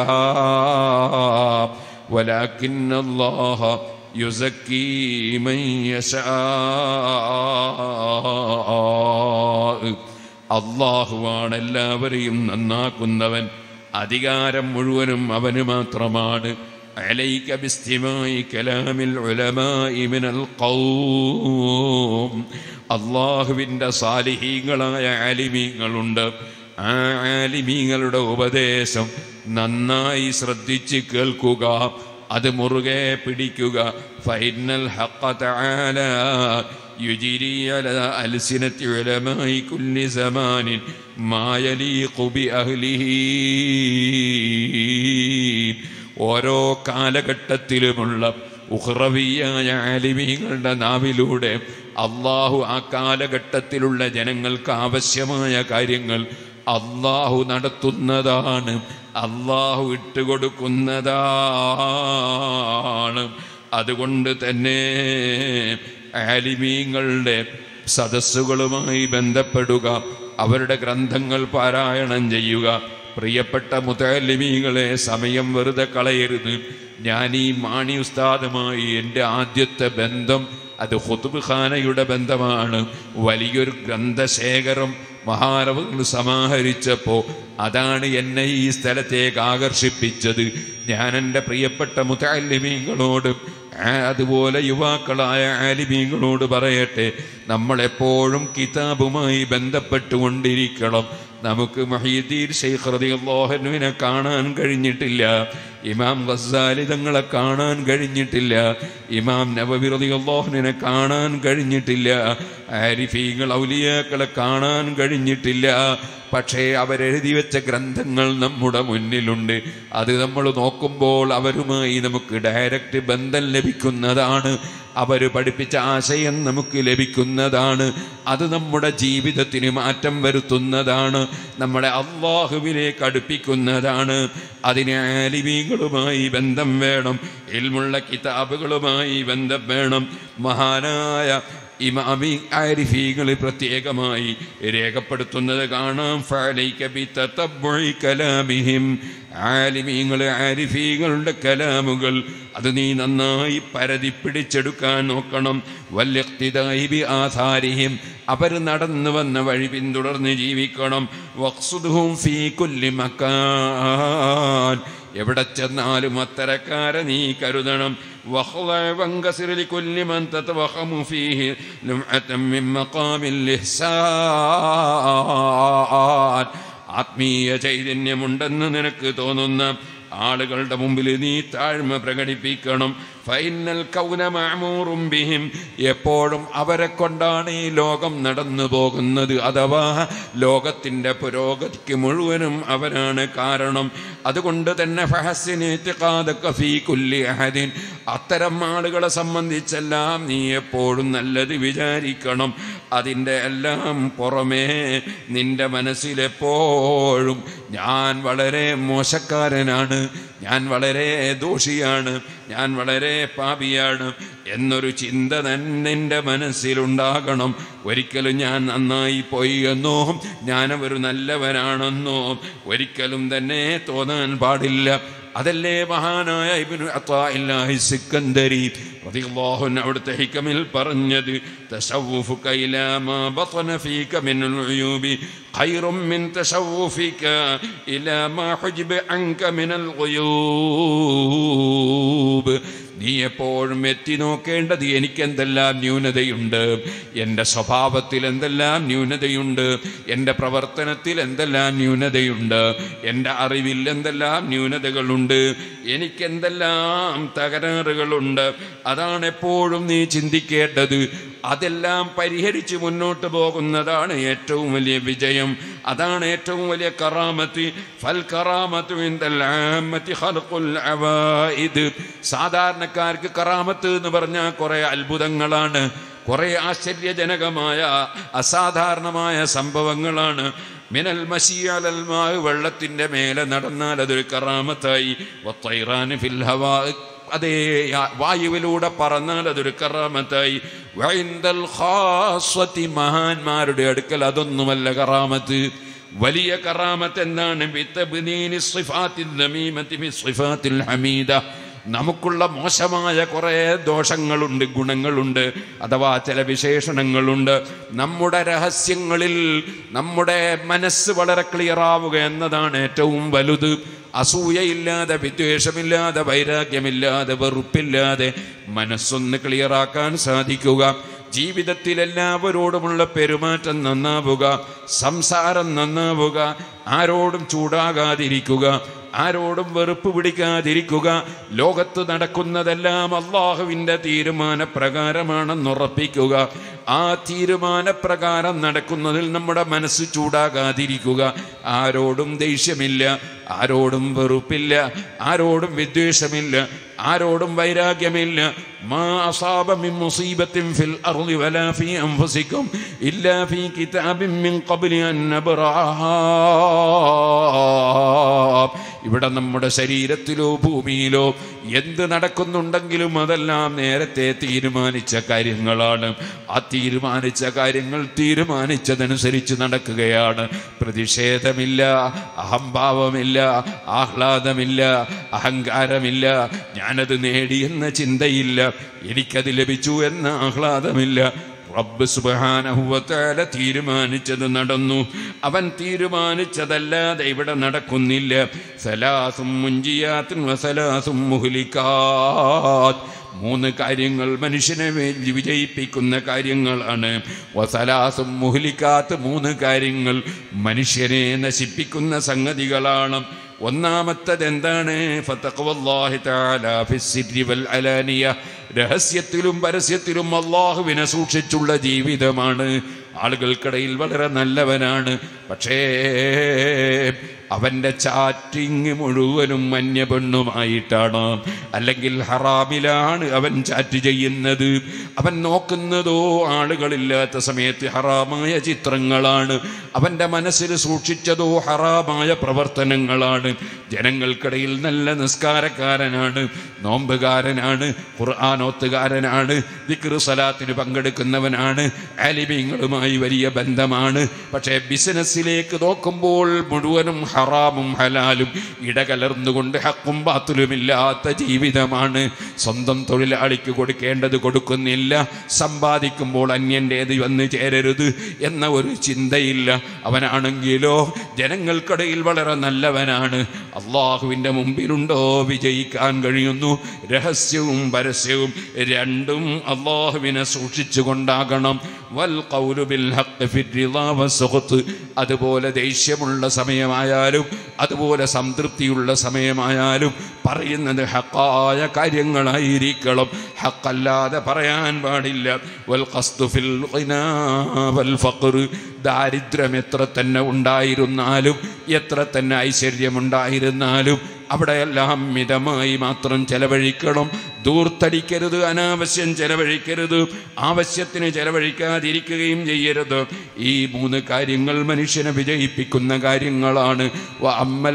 Speaker 1: വലാക്കിന്നല്ലാഹ യുസക്കീ മൻ യശാ അള്ളാഹുവാണ് എല്ലാവരെയും നന്നാക്കുന്നവൻ അധികാരം മുഴുവനും അവന് മാത്രമാണ് عليك باستماع كلام العلماء من القوم അള്ളാഹുവിൻ്റെ സാലിഹീങ്ങളായ ആലിമീങ്ങളുണ്ട് ആ ആലിമീങ്ങളുടെ ഉപദേശം നന്നായി ശ്രദ്ധിച്ച് കേൾക്കുക അത് മുറുകെ പിടിക്കുക ഫൈനൽ ഹഖ തആല يجري على ألسنة علماء كل زمان ما يليق بأهله ഓരോ കാലഘട്ടത്തിലുമുള്ള ഉഹ്റവിയായ ആലിമീങ്ങളുടെ നാവിലൂടെ അള്ളാഹു ആ കാലഘട്ടത്തിലുള്ള ജനങ്ങൾക്ക് ആവശ്യമായ കാര്യങ്ങൾ അള്ളാഹു നടത്തുന്നതാണ് അള്ളാഹു ഇട്ടുകൊടുക്കുന്നതാണ് അതുകൊണ്ട് തന്നെ ആലിമീങ്ങളുടെ സദസ്സുകളുമായി ബന്ധപ്പെടുക അവരുടെ ഗ്രന്ഥങ്ങൾ പാരായണം ചെയ്യുക പ്രിയപ്പെട്ട മുതലിമീങ്ങളെ സമയം വെറുതെ കളയരുത് ഞാൻ ഈ മാണി ഉസ്താദുമായി എൻ്റെ ആദ്യത്തെ ബന്ധം അത് ഹുത്തുബ് ഖാനയുടെ ബന്ധമാണ് വലിയൊരു ഗ്രന്ഥശേഖരം മഹാനവങ്ങൾ സമാഹരിച്ചപ്പോൾ അതാണ് എന്നെ ഈ സ്ഥലത്തേക്ക് ആകർഷിപ്പിച്ചത് ഞാൻ എൻ്റെ പ്രിയപ്പെട്ട മുതാലിമീങ്ങളോട് അതുപോലെ യുവാക്കളായ ആലിമീങ്ങളോട് പറയട്ടെ നമ്മളെപ്പോഴും കിതാബുമായി ബന്ധപ്പെട്ടുകൊണ്ടിരിക്കണം നമുക്ക് മഹീദീർ ഷെയ്ഖ് റളിയല്ലാഹുവിനെ കാണാൻ കഴിഞ്ഞിട്ടില്ല ഇമാം ഗസാലി തങ്ങളെ കാണാൻ കഴിഞ്ഞിട്ടില്ല ഇമാം നബവി റളിയല്ലാഹുവിനെ കാണാൻ കഴിഞ്ഞിട്ടില്ല ആരിഫീങ്ങൾ ഔലിയാക്കളെ കാണാൻ കഴിഞ്ഞിട്ടില്ല പക്ഷേ അവരെഴുതി വെച്ച ഗ്രന്ഥങ്ങൾ നമ്മുടെ മുന്നിലുണ്ട് അത് നമ്മൾ നോക്കുമ്പോൾ അവരുമായി നമുക്ക് ഡയറക്റ്റ് ബന്ധം ലഭിക്കുന്നതാണ് അവർ പഠിപ്പിച്ച ആശയം നമുക്ക് ലഭിക്കുന്നതാണ് അത് നമ്മുടെ ജീവിതത്തിന് മാറ്റം വരുത്തുന്നതാണ് നമ്മളെ അള്ളാഹുവിലേക്ക് അടുപ്പിക്കുന്നതാണ് അതിന് ആലിമീങ്ങളുമായി ബന്ധം വേണം ഇൽമുള്ള കിതാബുകളുമായി ബന്ധം വേണം മഹാനായ ഇമാമി ആരിഫീകൾ പ്രത്യേകമായി രേഖപ്പെടുത്തുന്നത് കാണാം ഫഅലൈക ബിതതബ്ബുഇ കലാമിഹിം ആലിമീങ്ങൾ ആരിഫീകളുടെ കലാമുകൾ അത് നീ നന്നായി പരതി പിടിച്ചെടുക്കാൻ നോക്കണം വല്യക്തിദായി ബി ആധാരിഹിം അവർ നടന്നു വന്ന വഴി പിന്തുടർന്ന് ജീവിക്കണം വഖ്സുദ്ഹും ഫീ കുല്ലി മക്കാൻ എവിടെ ചെന്നാലും അത്തരക്കാരെ നീ കരുതണം واخضع وانكسر لكل من تتوخم فيه لمعة من مقام الإحسان ആത്മീയ ചൈതന്യമുണ്ടെന്ന് നിനക്ക് തോന്നുന്ന ആളുകളുടെ മുമ്പിൽ നീ താഴ്മ പ്രകടിപ്പിക്കണം ഫൈനൽ കൗന മാമൂറും ബിഹിം എപ്പോഴും അവരെ കൊണ്ടാണ് ഈ ലോകം നടന്നു പോകുന്നത് അഥവാ ലോകത്തിൻ്റെ പുരോഗതിക്ക് മുഴുവനും അവരാണ് കാരണം അതുകൊണ്ട് തന്നെ ഫഹസിനേത്തിക്കാതൊക്കെ ഫീ കുല്ലി അഹദിൻ അത്തരം ആളുകളെ സംബന്ധിച്ചെല്ലാം നീ എപ്പോഴും നല്ലത് വിചാരിക്കണം അതിൻ്റെ എല്ലാം പുറമേ നിന്റെ മനസ്സിലെപ്പോഴും ഞാൻ വളരെ മോശക്കാരനാണ് ഞാൻ വളരെ ദോഷിയാണ് ഞാൻ വളരെ പാപിയാണ് എന്നൊരു ചിന്ത തന്നെ എൻ്റെ മനസ്സിലുണ്ടാകണം ഒരിക്കലും ഞാൻ നന്നായി പോയി എന്നോ ഞാനൊരു നല്ലവനാണെന്നോ ഒരിക്കലും തന്നെ തോന്നാൻ പാടില്ല അതല്ലേ മഹാനായ ഇബ്നു അത്താഇല്ലാഹി സിക്കന്ദരി റളിയല്ലാഹു അൻഹു അവിടുത്തെ ഹിക്കമിൽ പറഞ്ഞത് തശവ്വുഫുക ഇലാ മാ ബطن ഫീക മിനൽ ഉയൂബി ഖൈറും മിൻ തശവ്വുഫിക ഇലാ മാ ഹുജിബ അൻക മിനൽ ഗുയൂബ് നീ എപ്പോഴും എത്തി നോക്കേണ്ടത് എനിക്ക് എന്തെല്ലാം ന്യൂനതയുണ്ട് എൻ്റെ സ്വഭാവത്തിൽ എന്തെല്ലാം ന്യൂനതയുണ്ട് എൻ്റെ പ്രവർത്തനത്തിൽ എന്തെല്ലാം ന്യൂനതയുണ്ട് എൻ്റെ അറിവിൽ എന്തെല്ലാം ന്യൂനതകളുണ്ട് എനിക്ക് എന്തെല്ലാം തകരാറുകളുണ്ട് അതാണ് എപ്പോഴും നീ ചിന്തിക്കേണ്ടത് അതെല്ലാം പരിഹരിച്ച് മുന്നോട്ട് പോകുന്നതാണ് ഏറ്റവും വലിയ വിജയം അതാണ് ഏറ്റവും വലിയ കറാമത്ത് ഫൽ കറാമത്ത് ഇൻദൽ ആമ്മത്തി ഖൽഖുൽ അവായിദ് സാധാരണക്കാർക്ക് കറാമത്ത് എന്ന് പറഞ്ഞാൽ കുറെ അത്ഭുതങ്ങളാണ് കുറെ ആശ്ചര്യജനകമായ അസാധാരണമായ സംഭവങ്ങളാണ് മിനൽ മസിയാലൽ മാവ് വെള്ളത്തിന്റെ മേലെ നടന്നാൽ അതൊരു കറാമത്തായി വത്തൈറാന് ഫിൽ ഹവാ അതേ വായുവിലൂടെ പറന്നാൽ അതൊരു കറാമത്തായി വൈന്ദൽ ഖാസ്വതി മഹാന്മാരുടെ അടുക്കൽ അതൊന്നുമല്ല കറാമത്ത് വലിയ കറാമത്ത് എന്താണ് ബിത്തബ്നീനി സിഫാത്തിൽ ദമീമത്തി ബി സിഫാത്തിൽ ഹമീദ നമുക്കുള്ള മോശമായ കുറേ ദോഷങ്ങളുണ്ട് ഗുണങ്ങളുണ്ട് അഥവാ ചില വിശേഷണങ്ങളുണ്ട് നമ്മുടെ രഹസ്യങ്ങളിൽ നമ്മുടെ മനസ്സ് വളരെ ക്ലിയർ ആവുക എന്നതാണ് ഏറ്റവും വലുത് അസൂയയില്ലാതെ വിദ്വേഷമില്ലാതെ വൈരാഗ്യമില്ലാതെ വെറുപ്പില്ലാതെ മനസ്സൊന്ന് ക്ലിയറാക്കാൻ സാധിക്കുക ജീവിതത്തിൽ എല്ലാവരോടുമുള്ള പെരുമാറ്റം നന്നാവുക സംസാരം നന്നാവുക ആരോടും ചൂടാകാതിരിക്കുക ആരോടും വെറുപ്പ് പിടിക്കാതിരിക്കുക ലോകത്ത് നടക്കുന്നതെല്ലാം അള്ളാഹുവിൻ്റെ തീരുമാനപ്രകാരമാണെന്നുറപ്പിക്കുക ആ തീരുമാനപ്രകാരം നടക്കുന്നതിൽ നമ്മുടെ മനസ്സ് ചൂടാകാതിരിക്കുക ആരോടും ദേഷ്യമില്ല ആരോടും വെറുപ്പില്ല ആരോടും വിദ്വേഷമില്ല ആരോടും വൈരാഗ്യമില്ല മാ അസാബ മിൻ മുസീബത്തിൻ ഫിൽ അർളി വലാ ഫീ അൻഫുസിക്കും ഇല്ലാ ഫീ കിതാബിൻ മിൻ ഖബ്ലി അൻ നബ്റാ ഇവിടെ നമ്മുടെ ശരീരത്തിലോ ഭൂമിയിലോ എന്ത് നടക്കുന്നുണ്ടെങ്കിലും അതെല്ലാം നേരത്തെ തീരുമാനിച്ച കാര്യങ്ങളാണ് ആ തീരുമാനിച്ച കാര്യങ്ങൾ തീരുമാനിച്ചതനുസരിച്ച് നടക്കുകയാണ് പ്രതിഷേധമില്ല അഹംഭാവമില്ല ആഹ്ലാദമില്ല അഹങ്കാരമില്ല ഞാനത് നേടിയെന്ന ചിന്തയില്ല എനിക്കത് ലഭിച്ചു എന്ന ആഹ്ലാദമില്ല റബ്ബ് സുബാനഹുവത്താല തീരുമാനിച്ചത് നടന്നു അവൻ തീരുമാനിച്ചതല്ലാതെ ഇവിടെ നടക്കുന്നില്ല സലാസും മുഞ്ചിയാത്തും വസലാസും മുഹ്ലിക്കാത്ത് മൂന്ന് കാര്യങ്ങൾ മനുഷ്യനെ വേ- വിജയിപ്പിക്കുന്ന കാര്യങ്ങളാണ് വസലാസും മുഹ്ലിക്കാത്ത് മൂന്ന് കാര്യങ്ങൾ മനുഷ്യനെ നശിപ്പിക്കുന്ന സംഗതികളാണ് ഒന്നാമത്തത് എന്താണ് ഫതഖ്വല്ലാഹി തആല ഫിസ്സിരി വൽ അലാനിയ രഹസ്യത്തിലും പരസ്യത്തിലും അള്ളാഹുവിനെ സൂക്ഷിച്ചുള്ള ജീവിതമാണ് ആളുകൾക്കിടയിൽ വളരെ നല്ലവനാണ് പക്ഷേ അവന്റെ ചാറ്റിങ് മുഴുവനും മഞ്ഞ പെണ്ണുമായിട്ടാണ് അല്ലെങ്കിൽ ഹറാമിലാണ് അവൻ ചാറ്റ് ചെയ്യുന്നത് അവൻ നോക്കുന്നതോ ആളുകളില്ലാത്ത സമയത്ത് ഹറാമായ ചിത്രങ്ങളാണ് അവന്റെ മനസ്സിൽ സൂക്ഷിച്ചതോ ഹറാമായ പ്രവർത്തനങ്ങളാണ് ജനങ്ങൾക്കിടയിൽ നല്ല നിസ്കാരക്കാരനാണ് നോമ്പുകാരനാണ് ഖുർആാനോത്തുകാരനാണ് ദിക്ർ സലാത്തിന് പങ്കെടുക്കുന്നവനാണ് ആലിമീങ്ങളുമായി വലിയ ബന്ധമാണ് പക്ഷേ ബിസിനസ്സിലേക്ക് നോക്കുമ്പോൾ മുഴുവനും ഹറാമും ഹലാലും ഇടകലർന്നുകൊണ്ട് ഹക്കും ബാത്തുലുമില്ലാത്ത ജീവിതമാണ് സ്വന്തം തൊഴിലാളിക്ക് കൊടുക്കേണ്ടത് കൊടുക്കുന്നില്ല സമ്പാദിക്കുമ്പോൾ അന്യൻ്റേത് വന്ന് ചേരരുത് എന്ന ഒരു ചിന്തയില്ല അവനാണെങ്കിലോ ജനങ്ങൾക്കിടയിൽ വളരെ നല്ലവനാണ് അള്ളാഹുവിൻ്റെ മുമ്പിലുണ്ടോ വിജയിക്കാൻ കഴിയുന്നു രഹസ്യവും പരസ്യവും രണ്ടും അള്ളാഹുവിനെ സൂക്ഷിച്ചുകൊണ്ടാകണം വൽ ഖൗലു ബിൽ ഹഖ് ഫി റിളാ വസ്സുഖ്ത് അതുപോലെ ദേഷ്യമുള്ള സമയമായാലും അതുപോലെ സംതൃപ്തിയുള്ള സമയമായാലും പറയുന്നത് ഹക്കായ കാര്യങ്ങളായിരിക്കണം ഹക്കല്ലാതെ പറയാൻ പാടില്ല വൽ ഖസ്ദു ഫിൽ ഖിനാ വൽ ഫഖർ ദാരിദ്ര്യം എത്ര തന്നെ ഉണ്ടായിരുന്നാലും എത്ര തന്നെ ഐശ്വര്യമുണ്ടായിരുന്നാലും അവിടെയെല്ലാം മിതമായി മാത്രം ചെലവഴിക്കണം ദൂർത്തടിക്കരുത് അനാവശ്യം ചെലവഴിക്കരുത് ആവശ്യത്തിന് ചെലവഴിക്കാതിരിക്കുകയും ചെയ്യരുത് ഈ മൂന്ന് കാര്യങ്ങൾ മനുഷ്യനെ വിജയിപ്പിക്കുന്ന കാര്യങ്ങളാണ് വ അമ്മൽ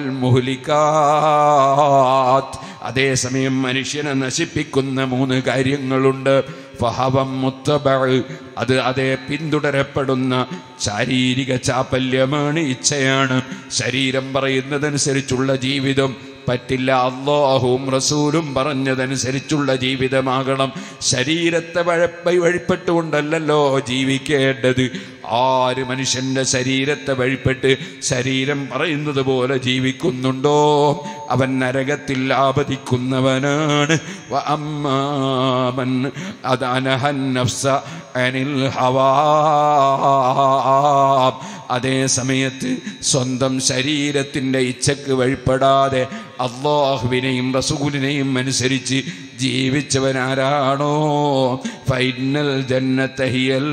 Speaker 1: മുഹ്ലിക്കാത്ത് അതേസമയം മനുഷ്യനെ നശിപ്പിക്കുന്ന മൂന്ന് കാര്യങ്ങളുണ്ട് ഫഹവം മുത്തബ അത് അതേ പിന്തുടരപ്പെടുന്ന ശാരീരിക ചാപല്യമാണ് ഇച്ഛയാണ് ശരീരം പറയുന്നതനുസരിച്ചുള്ള ജീവിതം പറ്റില്ല അള്ളാഹുവും റസൂലും പറഞ്ഞതനുസരിച്ചുള്ള ജീവിതമാകണം ശരീരത്തെ വഴപ്പ വഴിപ്പെട്ടുകൊണ്ടല്ലല്ലോ ജീവിക്കേണ്ടത് ആര് മനുഷ്യന്റെ ശരീരത്തെ വഴിപ്പെട്ട് ശരീരം പറയുന്നത് പോലെ ജീവിക്കുന്നുണ്ടോ അവൻ നരകത്തിൽ ആപതിക്കുന്നവനാണ് വ അമ്മാമൻ അദനഹൻ നഫ്സ അനിൽ ഹവാ അതേ സമയത്ത് സ്വന്തം ശരീരത്തിൻ്റെ ഇച്ഛക്ക് വഴിപ്പെടാതെ അള്ളാഹുവിനെയും റസൂലിനെയും അനുസരിച്ച് ജീവിച്ചവനാരാണോ ഫൈനൽ ജന്നത്തഹിയൽ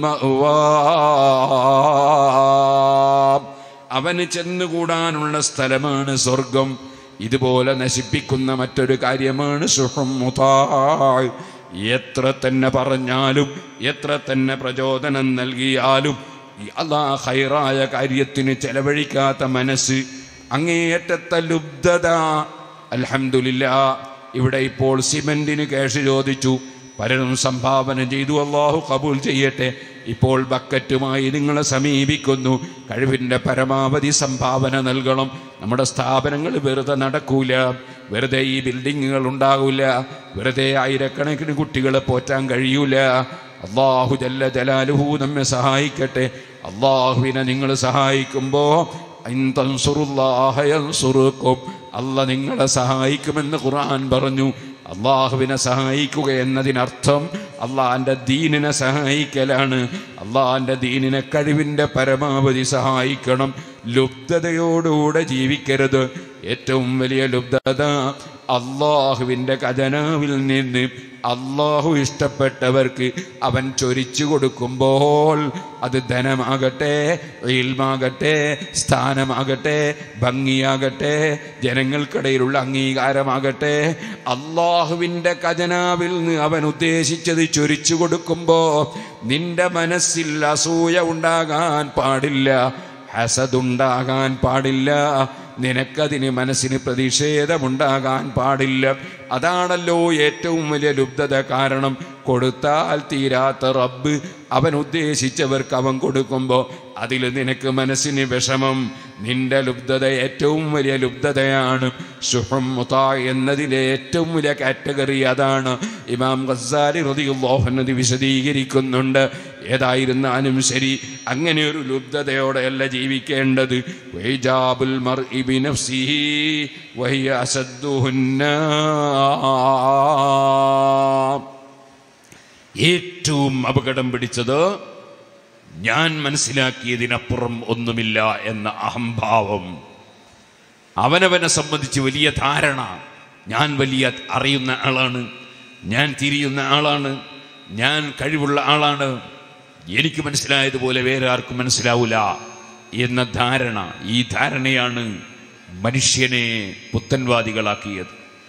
Speaker 1: അവന് ചെന്നുകൂടാനുള്ള സ്ഥലമാണ് സ്വർഗം ഇതുപോലെ നശിപ്പിക്കുന്ന മറ്റൊരു കാര്യമാണ് സുഹമുതാൾ എത്ര തന്നെ പറഞ്ഞാലും എത്ര തന്നെ പ്രചോദനം നൽകിയാലും അതാ ഹൈറായ കാര്യത്തിന് ചെലവഴിക്കാത്ത മനസ്സ് അങ്ങേയറ്റത്തെ ലുബ്ധത അൽഹംദുലില്ല ഇവിടെ ഇപ്പോൾ സിമെന്റിന് ക്യാഷ് ചോദിച്ചു പലരും സംഭാവന ചെയ്തു അള്ളാഹു കബൂൽ ചെയ്യട്ടെ ഇപ്പോൾ ബക്കറ്റുമായി നിങ്ങളെ സമീപിക്കുന്നു കഴിവിൻ്റെ പരമാവധി സംഭാവന നൽകണം നമ്മുടെ സ്ഥാപനങ്ങൾ വെറുതെ നടക്കൂല വെറുതെ ഈ ബിൽഡിങ്ങുകൾ ഉണ്ടാകൂല വെറുതെ ആയിരക്കണക്കിന് കുട്ടികളെ പോറ്റാൻ കഴിയൂല അള്ളാഹു ജല്ല ജലാലുഹു നമ്മെ സഹായിക്കട്ടെ അള്ളാഹുവിനെ നിങ്ങൾ സഹായിക്കുമ്പോൾ അല്ല നിങ്ങളെ സഹായിക്കുമെന്ന് ഖുർആൻ പറഞ്ഞു അള്ളാഹുവിനെ സഹായിക്കുക എന്നതിനർത്ഥം അള്ളാഹിൻ്റെ ദീനിനെ സഹായിക്കലാണ് അള്ളാഹിൻ്റെ ദീനിനെ കഴിവിൻ്റെ പരമാവധി സഹായിക്കണം ലുബ്ധതയോടുകൂടെ ജീവിക്കരുത് ഏറ്റവും വലിയ ലുബ്ധത അള്ളാഹുവിൻ്റെ ഖജനാവിൽ നിന്ന് അള്ളാഹു ഇഷ്ടപ്പെട്ടവർക്ക് അവൻ ചൊരിച്ചു കൊടുക്കുമ്പോൾ അത് ധനമാകട്ടെ ഇൽമാകട്ടെ സ്ഥാനമാകട്ടെ ഭംഗിയാകട്ടെ ജനങ്ങൾക്കിടയിലുള്ള അംഗീകാരമാകട്ടെ അള്ളാഹുവിൻ്റെ ഖജനാവിൽ നിന്ന് അവൻ ഉദ്ദേശിച്ചത് ചൊരിച്ചു കൊടുക്കുമ്പോൾ നിന്റെ മനസ്സിൽ അസൂയ ഉണ്ടാകാൻ പാടില്ല ഹസദുണ്ടാകാൻ പാടില്ല നിനക്കതിന് മനസ്സിന് പ്രതിഷേധമുണ്ടാകാൻ പാടില്ല അതാണല്ലോ ഏറ്റവും വലിയ ലുബ്ധത കാരണം കൊടുത്താൽ തീരാത്ത റബ്ബ് അവൻ ഉദ്ദേശിച്ചവർക്ക് അവൻ കൊടുക്കുമ്പോൾ അതിൽ നിനക്ക് മനസ്സിന് വിഷമം നിന്റെ ലുബ്ധത ഏറ്റവും വലിയ ലുബ്ധതയാണ് സുഹമ്മുത എന്നതിലെ ഏറ്റവും വലിയ കാറ്റഗറി അതാണ് ഇമാം ഗസാരി റതിയുള്ളോഹനത് വിശദീകരിക്കുന്നുണ്ട് ഏതായിരുന്നാലും ശരി അങ്ങനെ ഒരു ലുബ്ധതയോടെയല്ല ജീവിക്കേണ്ടത് വൈജാബുൽ മർ ബിനഫ്സിഹി വഹിയ അസദ്ദുഹുന്ന ഏറ്റവും അപകടം പിടിച്ചത് ഞാൻ മനസ്സിലാക്കിയതിനപ്പുറം ഒന്നുമില്ല എന്ന അഹംഭാവം അവനവനെ സംബന്ധിച്ച് വലിയ ധാരണ ഞാൻ വലിയ അറിയുന്ന ആളാണ് ഞാൻ തിരിയുന്ന ആളാണ് ഞാൻ കഴിവുള്ള ആളാണ് എനിക്ക് മനസ്സിലായതുപോലെ വേറെ ആർക്കും മനസ്സിലാവില്ല എന്ന ധാരണ ഈ ധാരണയാണ് മനുഷ്യനെ പുത്തൻവാദികളാക്കിയത്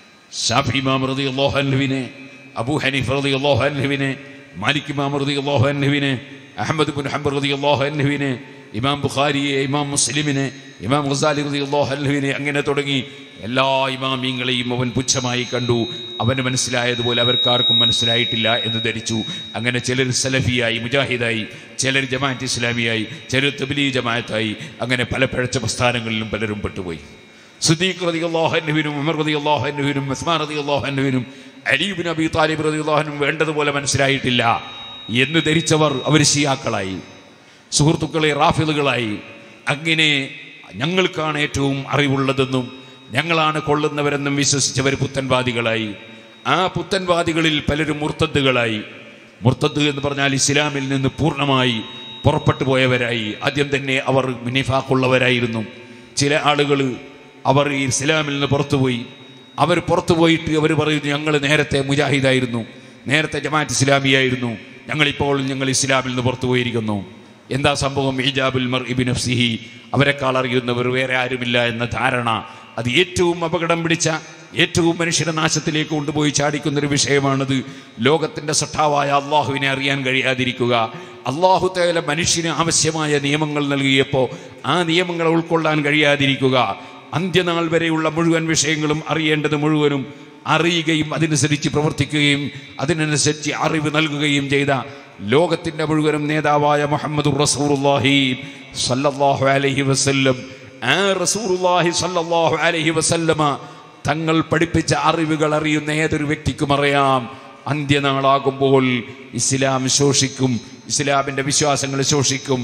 Speaker 1: ഷാഫി ഇമാം റതി അള്ളാഹുവിനെ അബു ഹനീഫ് റതി അള്ളാഹുവിനെ മാലിക് ഇമാം റതി അള്ളാഹുവിനെ അഹമ്മദ് ബുൻ ഹംബർ റതി അള്ളാഹുവിനെ ഇമാം ബുഖാരിയെ ഇമാം മുസ്ലിമിനെ ഇമാം ഖസാലി റതി അള്ളാഹുവിനെ അങ്ങനെ തുടങ്ങി എല്ലാ ഇമാമിങ്ങളെയും അവൻ പുച്ഛമായി കണ്ടു അവന് മനസ്സിലായതുപോലെ അവർക്കാർക്കും മനസ്സിലായിട്ടില്ല എന്ന് ധരിച്ചു അങ്ങനെ ചിലർ സലഫിയായി മുജാഹിദായി ചിലർ ജമാഅത്ത് ഇസ്ലാമിയായി ചിലർ തബിലി ജമാഅത്തായി അങ്ങനെ പല പിഴച്ച പ്രസ്ഥാനങ്ങളിലും പലരും പെട്ടുപോയി സുദ്ദീഖ് റളിയല്ലാഹുവിനും ഉമർ റളിയല്ലാഹുവിനും ഉസ്മാൻ റളിയല്ലാഹുവിനും അലീബിൻ അബി താലിബ് റളിയല്ലാഹുവിനും വേണ്ടതുപോലെ മനസ്സിലായിട്ടില്ല എന്ന് ധരിച്ചവർ അവർ ഷിയാക്കളായി സുഹൃത്തുക്കളെ റാഫിദുകളായി അങ്ങനെ ഞങ്ങൾക്കാണ് ഏറ്റവും അറിവുള്ളതെന്നും ഞങ്ങളാണ് കൊള്ളുന്നവരെന്നും വിശ്വസിച്ചവർ പുത്തൻവാദികളായി ആ പുത്തൻവാദികളിൽ പലരും മുർത്തദ്ദുകളായി മുർത്തദ് എന്ന് പറഞ്ഞാൽ ഇസ്ലാമിൽ നിന്ന് പൂർണ്ണമായി പുറപ്പെട്ടു പോയവരായി ആദ്യം തന്നെ അവർ നിഫാഖുള്ളവരായിരുന്നു ചില ആളുകൾ അവർ ഈ ഇസ്ലാമിൽ നിന്ന് പുറത്തുപോയി അവർ പുറത്തു പോയിട്ട് അവർ പറയുന്നു ഞങ്ങൾ നേരത്തെ മുജാഹിദായിരുന്നു നേരത്തെ ജമാഅത്ത് ഇസ്ലാമിയായിരുന്നു ഞങ്ങളിപ്പോൾ ഞങ്ങൾ ഇസ്ലാമിൽ നിന്ന് പുറത്തു പോയിരിക്കുന്നു എന്താ സംഭവം ഇജാബുൽ മർ ഇബിൻ അഫ്സിഹി അവരെക്കാൾ അറിയുന്നവർ വേറെ ആരുമില്ല എന്ന ധാരണ അത് ഏറ്റവും അപകടം പിടിച്ച ഏറ്റവും മനുഷ്യരെ നാശത്തിലേക്ക് കൊണ്ടുപോയി ചാടിക്കുന്ന ഒരു വിഷയമാണത് ലോകത്തിന്റെ സട്ടാവായ അള്ളാഹുവിനെ അറിയാൻ കഴിയാതിരിക്കുക അള്ളാഹു തേല മനുഷ്യന് ആവശ്യമായ നിയമങ്ങൾ നൽകിയപ്പോൾ ആ നിയമങ്ങൾ ഉൾക്കൊള്ളാൻ കഴിയാതിരിക്കുക അന്ത്യനാൾ വരെയുള്ള മുഴുവൻ വിഷയങ്ങളും അറിയേണ്ടത് മുഴുവനും അറിയുകയും അതനുസരിച്ച് പ്രവർത്തിക്കുകയും അതിനനുസരിച്ച് അറിവ് നൽകുകയും ചെയ്ത ലോകത്തിന്റെ മുഴുവനും നേതാവായ മുഹമ്മദ് റസൂറുല്ലാഹി സല്ലല്ലാഹു അലൈഹി വസല്ലം ആ റസൂറുല്ലാഹി സല്ലല്ലാഹു അലൈഹി വസല്ലമ തങ്ങൾ പഠിപ്പിച്ച അറിവുകൾ അറിയുന്ന ഏതൊരു വ്യക്തിക്കും അറിയാം അന്ത്യനാളാകുമ്പോൾ ഇസ്ലാം ശോഷിക്കും ഇസ്ലാമിന്റെ വിശ്വാസങ്ങൾ ശോഷിക്കും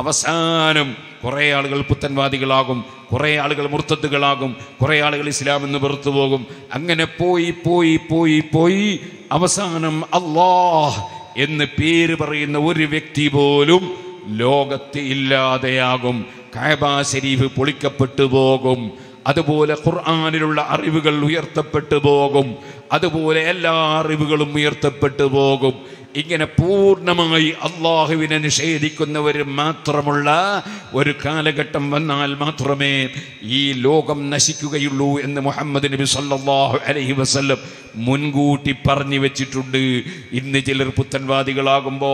Speaker 1: അവസാനം കുറേ ആളുകൾ പുത്തൻവാദികളാകും കുറേ ആളുകൾ മുർത്തദ്ദുകളാകും കുറേ ആളുകൾ ഇസ്ലാം എന്ന് പുറത്തു പോകും അങ്ങനെ പോയി പോയി പോയി പോയി അവസാനം അള്ളാഹ് എന്ന് പേര് പറയുന്ന ഒരു വ്യക്തി പോലും ലോകത്ത് ഇല്ലാതെയാകും കായബ ശരീഫ് പൊളിക്കപ്പെട്ടു പോകും അതുപോലെ ഖുർആാനിലുള്ള അറിവുകൾ ഉയർത്തപ്പെട്ടു പോകും അതുപോലെ എല്ലാ അറിവുകളും ഉയർത്തപ്പെട്ടു പോകും ഇങ്ങനെ പൂർണ്ണമായി അള്ളാഹുവിനെ നിഷേധിക്കുന്നവർ മാത്രമുള്ള ഒരു കാലഘട്ടം വന്നാൽ മാത്രമേ ഈ ലോകം നശിക്കുകയുള്ളൂ എന്ന് മുഹമ്മദ് നബി സല്ലല്ലാഹു അലൈഹി വസല്ലം മുൻകൂട്ടി പറഞ്ഞു വെച്ചിട്ടുണ്ട് ഇന്ന് ചിലർ പുത്തൻവാദികളാകുമ്പോൾ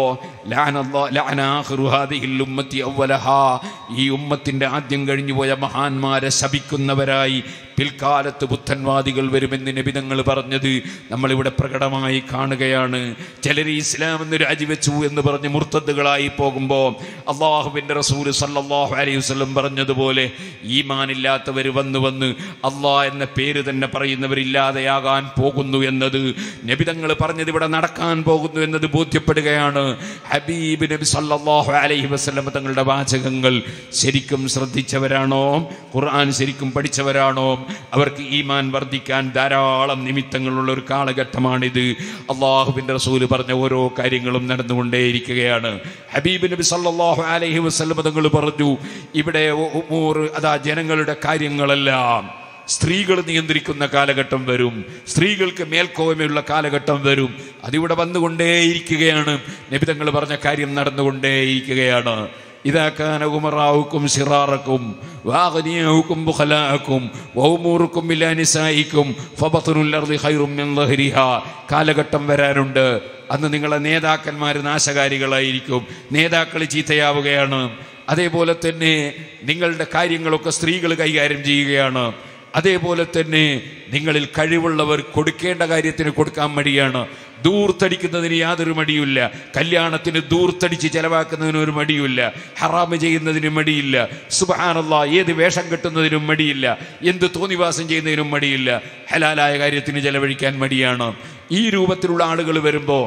Speaker 1: ഈ ഉമ്മത്തിന്റെ ആദ്യം കഴിഞ്ഞു പോയ മഹാന്മാരെ ശപിക്കുന്നവരായി പിൽക്കാലത്ത് പുത്തൻവാദികൾ വരുമെന്ന് നബിതങ്ങൾ പറഞ്ഞത് നമ്മളിവിടെ പ്രകടമായി കാണുകയാണ് ചിലർ ഇസ്ലാം എന്ന് രാജിവെച്ചു എന്ന് പറഞ്ഞ് മുർത്തദ്ദുകളായി പോകുമ്പോൾ അള്ളാഹുവിൻ്റെ റസൂൽ സല്ലല്ലാഹു അലൈഹി വസല്ലം പറഞ്ഞതുപോലെ ഈമാനില്ലാത്തവർ വന്ന് വന്ന് അള്ളാഹ് എന്ന പേര് തന്നെ പറയുന്നവരില്ലാതെയാകാൻ പോകുന്നു എന്നത് നബിതങ്ങൾ പറഞ്ഞത് ഇവിടെ നടക്കാൻ പോകുന്നു എന്നത് ബോധ്യപ്പെടുകയാണ് ഹബീബ് നബി സല്ലല്ലാഹു അലൈഹി വസല്ലം തങ്ങളുടെ വാചകങ്ങൾ ശരിക്കും ശ്രദ്ധിച്ചവരാണോ ഖുർആൻ ശരിക്കും പഠിച്ചവരാണോ അവർക്ക് ഈമാൻ വർദ്ധിക്കാൻ ധാരാളം നിമിത്തങ്ങളുള്ള ഒരു കാലഘട്ടമാണിത് അള്ളാഹുബിന്റെ റസൂല് പറഞ്ഞ ഓരോ കാര്യങ്ങളും നടന്നുകൊണ്ടേയിരിക്കുകയാണ് ഹബീബ് നബി സല്ലല്ലാഹു അലൈഹി വസല്ലം തങ്ങൾ പറഞ്ഞു ഇവിടെ ഉമൂർ അതാ ജനങ്ങളുടെ കാര്യങ്ങളെല്ലാം സ്ത്രീകൾ നിയന്ത്രിക്കുന്ന കാലഘട്ടം വരും സ്ത്രീകൾക്ക് മേൽക്കോയ്മയുള്ള കാലഘട്ടം വരും അതിവിടെ വന്നുകൊണ്ടേയിരിക്കുകയാണ് നബിതങ്ങൾ പറഞ്ഞ കാര്യം നടന്നുകൊണ്ടേയിരിക്കുകയാണ് ഇതാക്കാൻ ഉമറാവുക്കും സിറാറക്കും വാഗനിയാവുക്കും ബുഖലാക്കും വൗമൂറുക്കും ബിലാനിസായിക്കും ഫബത്തുൽ അർദി ഖൈറും മിൻ ളഹ്രിഹാ കാലഘട്ടം വരാനുണ്ട് അന്ന് നിങ്ങളെ നേതാക്കന്മാർ നാശകാരികളായിരിക്കും നേതാക്കൾ ചീത്തയാവുകയാണ് അതേപോലെ തന്നെ നിങ്ങളുടെ കാര്യങ്ങളൊക്കെ സ്ത്രീകൾ കൈകാര്യം ചെയ്യുകയാണ് അതേപോലെ തന്നെ നിങ്ങളിൽ കഴിവുള്ളവർ കൊടുക്കേണ്ട കാര്യത്തിന് കൊടുക്കാൻ മടിയാണ് ദൂർത്തടിക്കുന്നതിന് യാതൊരു മടിയുമില്ല കല്യാണത്തിന് ദൂർത്തടിച്ച് ചെലവാക്കുന്നതിന് ഒരു മടിയുമില്ല ഹറാമ് ചെയ്യുന്നതിന് മടിയില്ല സുബാനല്ല ഏത് വേഷം കെട്ടുന്നതിനും മടിയില്ല എന്ത് തോന്നിവാസം ചെയ്യുന്നതിനും മടിയില്ല ഹലാലായ കാര്യത്തിന് ചെലവഴിക്കാൻ മടിയാണ് ഈ രൂപത്തിലുള്ള ആളുകൾ വരുമ്പോൾ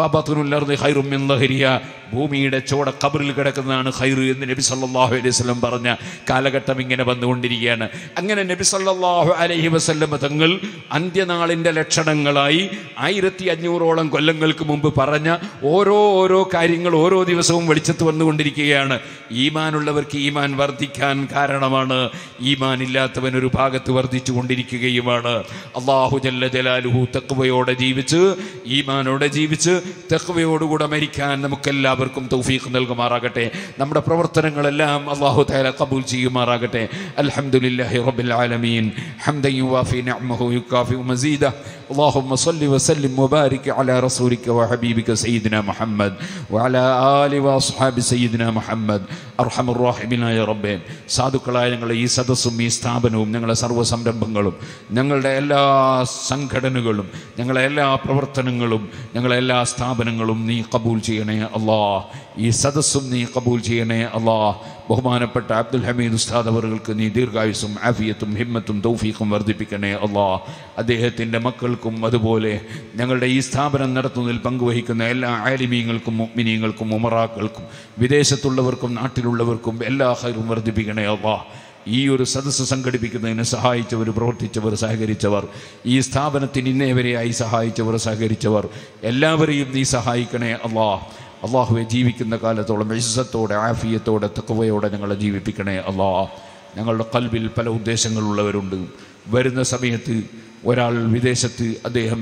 Speaker 1: ഭൂമിയുടെ ചോട കബറിൽ കിടക്കുന്നതാണ് ഖൈർ എന്ന് നബി സല്ലല്ലാഹു അലൈഹി വസല്ലം പറഞ്ഞ കാലഘട്ടം ഇങ്ങനെ വന്നുകൊണ്ടിരിക്കുകയാണ് അങ്ങനെ നബി സല്ലല്ലാഹു അലൈഹി വസല്ലം തങ്ങൾ അന്ത്യനാളിൻ്റെ ലക്ഷണങ്ങളായി ആയിരത്തി അഞ്ഞൂറോളം കൊല്ലങ്ങൾക്ക് മുമ്പ് പറഞ്ഞ ഓരോ ഓരോ കാര്യങ്ങൾ ഓരോ ദിവസവും വെളിച്ചത്ത് വന്നുകൊണ്ടിരിക്കുകയാണ് ഈമാനുള്ളവർക്ക് ഈമാൻ വർദ്ധിക്കാൻ കാരണമാണ് ഈമാൻ ഇല്ലാത്തവൻ ഒരു ഭാഗത്ത് വർദ്ധിച്ചു കൊണ്ടിരിക്കുകയുമാണ് അള്ളാഹു ജല്ല ജലാലുഹു തക്വയോടെ ജീവിച്ച് ഈമാനോടെ ജീവിച്ച് തക്വയോടുകൂടെ മരിക്കാൻ നമുക്കെല്ലാവർക്കും എല്ലാവർക്കും തൗഫീഖ് നൽകുമാറാകട്ടെ നമ്മുടെ പ്രവർത്തനങ്ങളെല്ലാം അള്ളാഹു താല കബൂൽ ചെയ്യുമാറാകട്ടെ അൽഹംദുലില്ലാഹി റബ്ബിൽ ആലമീൻ ഹംദൻ യുവാഫി നിഅമഹു യുകാഫി മസീദ اللهم صل وسلم وبارك على رسولك وحبيبك سيدنا محمد وعلى آل وأصحاب سيدنا محمد أرحم الراحمين يا رب സാധുക്കളായ ഞങ്ങളെ ഈ സദസ്സും ഈ സ്ഥാപനവും ഞങ്ങളെ സർവ്വ സംരംഭങ്ങളും ഞങ്ങളുടെ എല്ലാ സംഘടനകളും ഞങ്ങളെ എല്ലാ പ്രവർത്തനങ്ങളും ഞങ്ങളെ എല്ലാ സ്ഥാപനങ്ങളും നീ കബൂൽ ചെയ്യണേ അല്ലാ ഈ സദസ്സും നീ കബൂൽ ചെയ്യണേ അല്ലാ ബഹുമാനപ്പെട്ട അബ്ദുൽ ഹമീദ് ഉസ്താദ് അവർക്ക് നീ ദീർഘായുസും ആഫിയത്തും ഹിമ്മത്തും തൗഫീഖും വർദ്ധിപ്പിക്കണേ അല്ലാ അദ്ദേഹത്തിൻ്റെ മക്കൾക്കും അതുപോലെ ഞങ്ങളുടെ ഈ സ്ഥാപനം നടത്തുന്നതിൽ പങ്കുവഹിക്കുന്ന എല്ലാ ആലിമീങ്ങൾക്കും മുഗ്മിനീങ്ങൾക്കും ഉമറാക്കൾക്കും വിദേശത്തുള്ളവർക്കും നാട്ടിലുള്ളവർക്കും എല്ലാ ഹൈറും വർദ്ധിപ്പിക്കണേ അല്ലാ ഈ ഒരു സദസ്സ് സംഘടിപ്പിക്കുന്നതിന് സഹായിച്ചവർ പ്രവർത്തിച്ചവർ സഹകരിച്ചവർ ഈ സ്ഥാപനത്തിന് ഇന്നേവരെയായി സഹായിച്ചവർ സഹകരിച്ചവർ എല്ലാവരെയും നീ സഹായിക്കണേ അല്ലാ അള്ളാഹുവെ ജീവിക്കുന്ന കാലത്തോളം ഇസ്സത്തോടെ ആഫിയത്തോടെ തക്കവയോടെ ഞങ്ങളെ ജീവിപ്പിക്കണേ അല്ലാ ഞങ്ങളുടെ കൽവിൽ പല ഉദ്ദേശങ്ങളുള്ളവരുണ്ട് വരുന്ന സമയത്ത് ഒരാൾ വിദേശത്ത് അദ്ദേഹം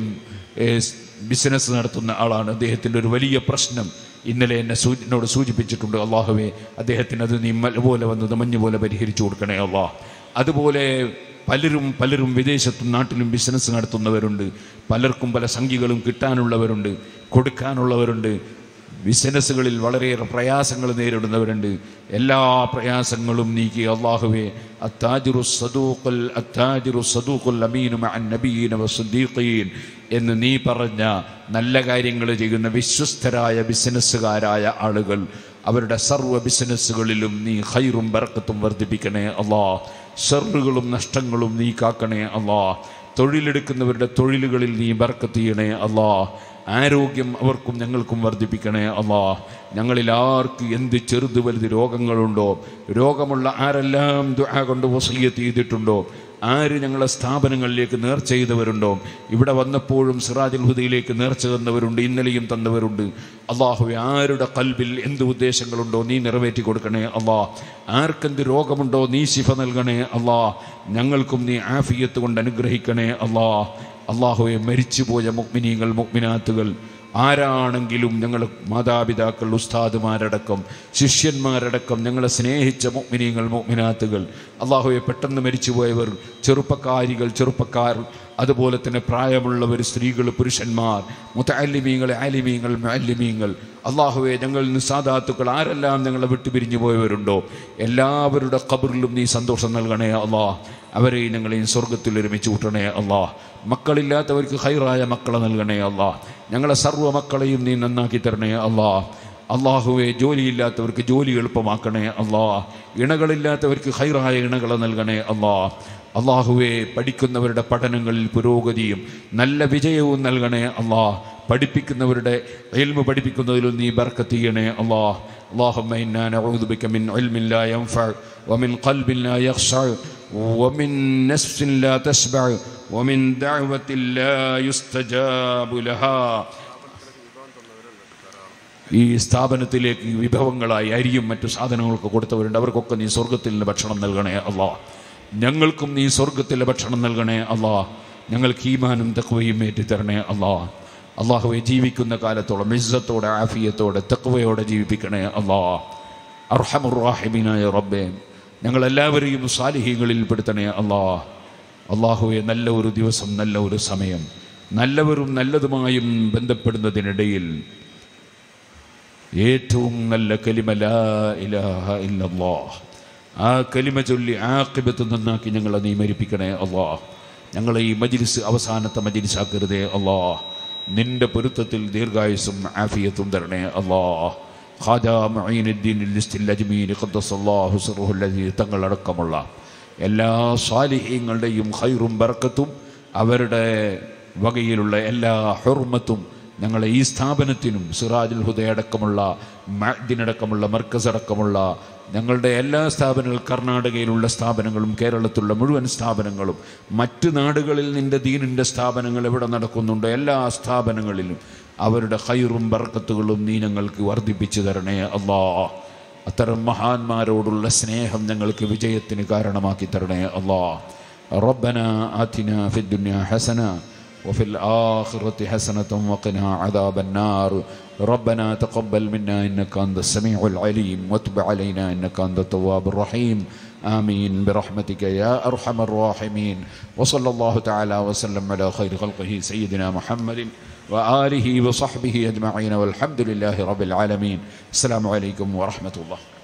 Speaker 1: ബിസിനസ് നടത്തുന്ന ആളാണ് അദ്ദേഹത്തിൻ്റെ ഒരു വലിയ പ്രശ്നം ഇന്നലെ എന്നെ സൂ എന്നോട് സൂചിപ്പിച്ചിട്ടുണ്ട് അള്ളാഹുവെ അദ്ദേഹത്തിന് അത് നീ മല പോലെ വന്നത് മഞ്ഞ് പോലെ പരിഹരിച്ചു കൊടുക്കണേ അള്ളാഹ് അതുപോലെ പലരും പലരും വിദേശത്തും നാട്ടിലും ബിസിനസ് നടത്തുന്നവരുണ്ട് പലർക്കും പല സംഖ്യകളും കിട്ടാനുള്ളവരുണ്ട് കൊടുക്കാനുള്ളവരുണ്ട് ബിസിനസ്സുകളിൽ വളരെയേറെ പ്രയാസങ്ങൾ നേരിടുന്നവരുണ്ട് എല്ലാ പ്രയാസങ്ങളും നീക്കി അള്ളാഹുവെ അത്താജിറു സദൂഖൽ അത്താജിറു സദൂഖുൽ അമീനു മഅൻ നബീന വസുദ്ദീഖീൻ എന്ന് നീ പറഞ്ഞ നല്ല കാര്യങ്ങൾ ചെയ്യുന്ന വിശ്വസ്തരായ ബിസിനസ്സുകാരായ ആളുകൾ അവരുടെ സർവ്വ ബിസിനസ്സുകളിലും നീ ഹൈറും ബർക്കത്തും വർദ്ധിപ്പിക്കണേ അള്ളാ ഷെറുകളും നഷ്ടങ്ങളും നീ കാക്കണേ അള്ളാ തൊഴിലെടുക്കുന്നവരുടെ തൊഴിലുകളിൽ നീ ബർക്കത്ത് ചെയ്യണേ അള്ളാ ആരോഗ്യം അവർക്കും ഞങ്ങൾക്കും വർദ്ധിപ്പിക്കണേ അള്ളാ ഞങ്ങളിൽ ആർക്ക് എന്ത് ചെറുത് വലുത് രോഗങ്ങളുണ്ടോ രോഗമുള്ള ആരെല്ലാം ദുആ കൊണ്ട് വസീയത്ത് ചെയ്തിട്ടുണ്ടോ ആര് ഞങ്ങളെ സ്ഥാപനങ്ങളിലേക്ക് നേർച്ച ചെയ്തവരുണ്ടോ ഇവിടെ വന്നപ്പോഴും സിറാജുൽ ഹുദയിലേക്ക് നേർച്ച തന്നവരുണ്ട് ഇന്നലെയും തന്നവരുണ്ട് അള്ളാഹുവെ ആരുടെ കൽബിൽ എന്ത് ഉദ്ദേശങ്ങളുണ്ടോ നീ നിറവേറ്റി കൊടുക്കണേ അള്ളാ ആർക്കെന്ത് രോഗമുണ്ടോ നീ ശിഫ നൽകണേ അള്ളാ ഞങ്ങൾക്കും നീ ആഫിയത്ത് കൊണ്ട് അനുഗ്രഹിക്കണേ അള്ളാ അള്ളാഹുവെ മരിച്ചുപോയ മുഗ്മിനീങ്ങൾ മുഗ്മിനാത്തുകൾ ആരാണെങ്കിലും ഞങ്ങൾ മാതാപിതാക്കൾ ഉസ്താദുമാരടക്കം ശിഷ്യന്മാരടക്കം ഞങ്ങളെ സ്നേഹിച്ച മുഗ്മിനീങ്ങൾ മുഗ്മിനാത്തുകൾ അള്ളാഹുവെ പെട്ടെന്ന് മരിച്ചുപോയവർ ചെറുപ്പക്കാരികൾ ചെറുപ്പക്കാർ അതുപോലെ തന്നെ പ്രായമുള്ളവർ സ്ത്രീകൾ പുരുഷന്മാർ മുത്തല്ലിമീങ്ങൾ ആലിമീങ്ങൾ മാലിമീങ്ങൾ അള്ളാഹുവെ ഞങ്ങൾ നിസാദാത്തുക്കൾ ആരെല്ലാം ഞങ്ങളെ വിട്ടുപിരിഞ്ഞു പോയവരുണ്ടോ എല്ലാവരുടെ ഖബറിലും നീ സന്തോഷം നൽകണേ അള്ളാ അവരെയും ഞങ്ങളെയും സ്വർഗത്തിൽ ഒരുമിച്ച് കൂട്ടണേ അള്ളാ മക്കളില്ലാത്തവർക്ക് ഹൈറായ മക്കളെ നൽകണേ അള്ളാ ഞങ്ങളെ സർവ്വ മക്കളെയും നീ നന്നാക്കി തരണേ അള്ളാ അള്ളാഹുവെ ജോലിയില്ലാത്തവർക്ക് ജോലി എളുപ്പമാക്കണേ അള്ളാ ഇണകളില്ലാത്തവർക്ക് ഹൈറായ ഇണകളെ നൽകണേ അള്ളാ അള്ളാഹുവെ പഠിക്കുന്നവരുടെ പഠനങ്ങളിൽ പുരോഗതിയും നല്ല വിജയവും നൽകണേ അള്ളാ പഠിപ്പിക്കുന്നവരുടെ എൽമ പഠിപ്പിക്കുന്നതിലും നീ ബർക്കത്ത് ചെയ്യണേ അള്ളാ اللهم إنا نعوذ بك من علم لا ينفع ومن قلب لا يخشع ومن نفس لا تشبع ومن دعوة لا يستجاب لها ഈ സ്ഥാപനത്തിലേക്ക് വിഭവങ്ങളായി അരിയും മറ്റു സാധനങ്ങളൊക്കെ കൊടുത്തവരുണ്ട് അവർക്കൊക്കെ നീ സ്വർഗത്തിൽ നിന്ന് ഭക്ഷണം നൽകണേ അള്ളാ ഞങ്ങൾക്കും നീ സ്വർഗത്തിലെ ഭക്ഷണം നൽകണേ അള്ളാ ഞങ്ങൾക്ക് ഈമാനും തക്വയും ഏറ്റിത്തരണേ അള്ളാ അള്ളാഹുവെ ജീവിക്കുന്ന കാലത്തോളം ഇസ്സത്തോടെ ആഫിയത്തോടെ തക്വയോടെ ജീവിപ്പിക്കണേ അള്ളാ അർഹമുറാഹിബിനായ റബ്ബെ ഞങ്ങളെല്ലാവരെയും സാലിഹ്യങ്ങളിൽ പെടുത്തണേ അള്ളാ അള്ളാഹുവെ നല്ല ഒരു ദിവസം നല്ല ഒരു സമയം നല്ലവരും നല്ലതുമായും ബന്ധപ്പെടുന്നതിനിടയിൽ ഏറ്റവും നല്ല കലിമ ലാ ഇലാഹ ഇല്ലല്ലാഹ് ആ കലിമ ചൊല്ലി ആക്കിബത്ത് നന്നാക്കി ഞങ്ങളെ നീ മരിപ്പിക്കണേ അള്ളാ ഞങ്ങളെ ഈ മജിലിസ് അവസാനത്തെ മജിലിസാക്കരുതേ അള്ളാ നിന്റെ പൊരുത്തത്തിൽ ദീർഘായുസും ആഫിയത്തും തരണേ അള്ളാ ഖാജാ മഈനുദ്ദീൻ ലിസ്റ്റിൽ അജ്മീൻ ഖദ്ദസല്ലാഹു സിർഹുൽ അസീസ് തങ്ങളടക്കമുള്ള എല്ലാ സ്വാലിഹ്യങ്ങളുടെയും ഹൈറും ബർക്കത്തും അവരുടെ വകയിലുള്ള എല്ലാ ഹുർമത്തും ഞങ്ങളെ ഈ സ്ഥാപനത്തിനും സിറാജുൽ ഹുദയടക്കമുള്ള മഅ്ദിനടക്കമുള്ള മർക്കസ് അടക്കമുള്ള ഞങ്ങളുടെ എല്ലാ സ്ഥാപനങ്ങൾ കർണാടകയിലുള്ള സ്ഥാപനങ്ങളും കേരളത്തിലുള്ള മുഴുവൻ സ്ഥാപനങ്ങളും മറ്റ് നാടുകളിൽ നിന്റെ ദീനിൻ്റെ സ്ഥാപനങ്ങൾ എവിടെ നടക്കുന്നുണ്ടോ എല്ലാ സ്ഥാപനങ്ങളിലും അവരുടെ ഹൈറും ബർക്കത്തുകളും നീ ഞങ്ങൾക്ക് വർദ്ധിപ്പിച്ചു തരണേ അള്ളാ അത്തരം മഹാന്മാരോടുള്ള സ്നേഹം ഞങ്ങൾക്ക് വിജയത്തിന് കാരണമാക്കി തരണേ അള്ളാ റബ്ബന ആതിന ഫി الدنيا حسنه وفي الآخرة حسنة وقنا عذاب النار ربنا تقبل منا إنك أنت السميع العليم وتب علينا إنك أنت التواب الرحيم آمين برحمتك يا أرحم الراحمين وصلى الله تعالى وسلم على خير خلقه سيدنا محمد وآله وصحبه أجمعين والحمد لله رب العالمين السلام عليكم ورحمة الله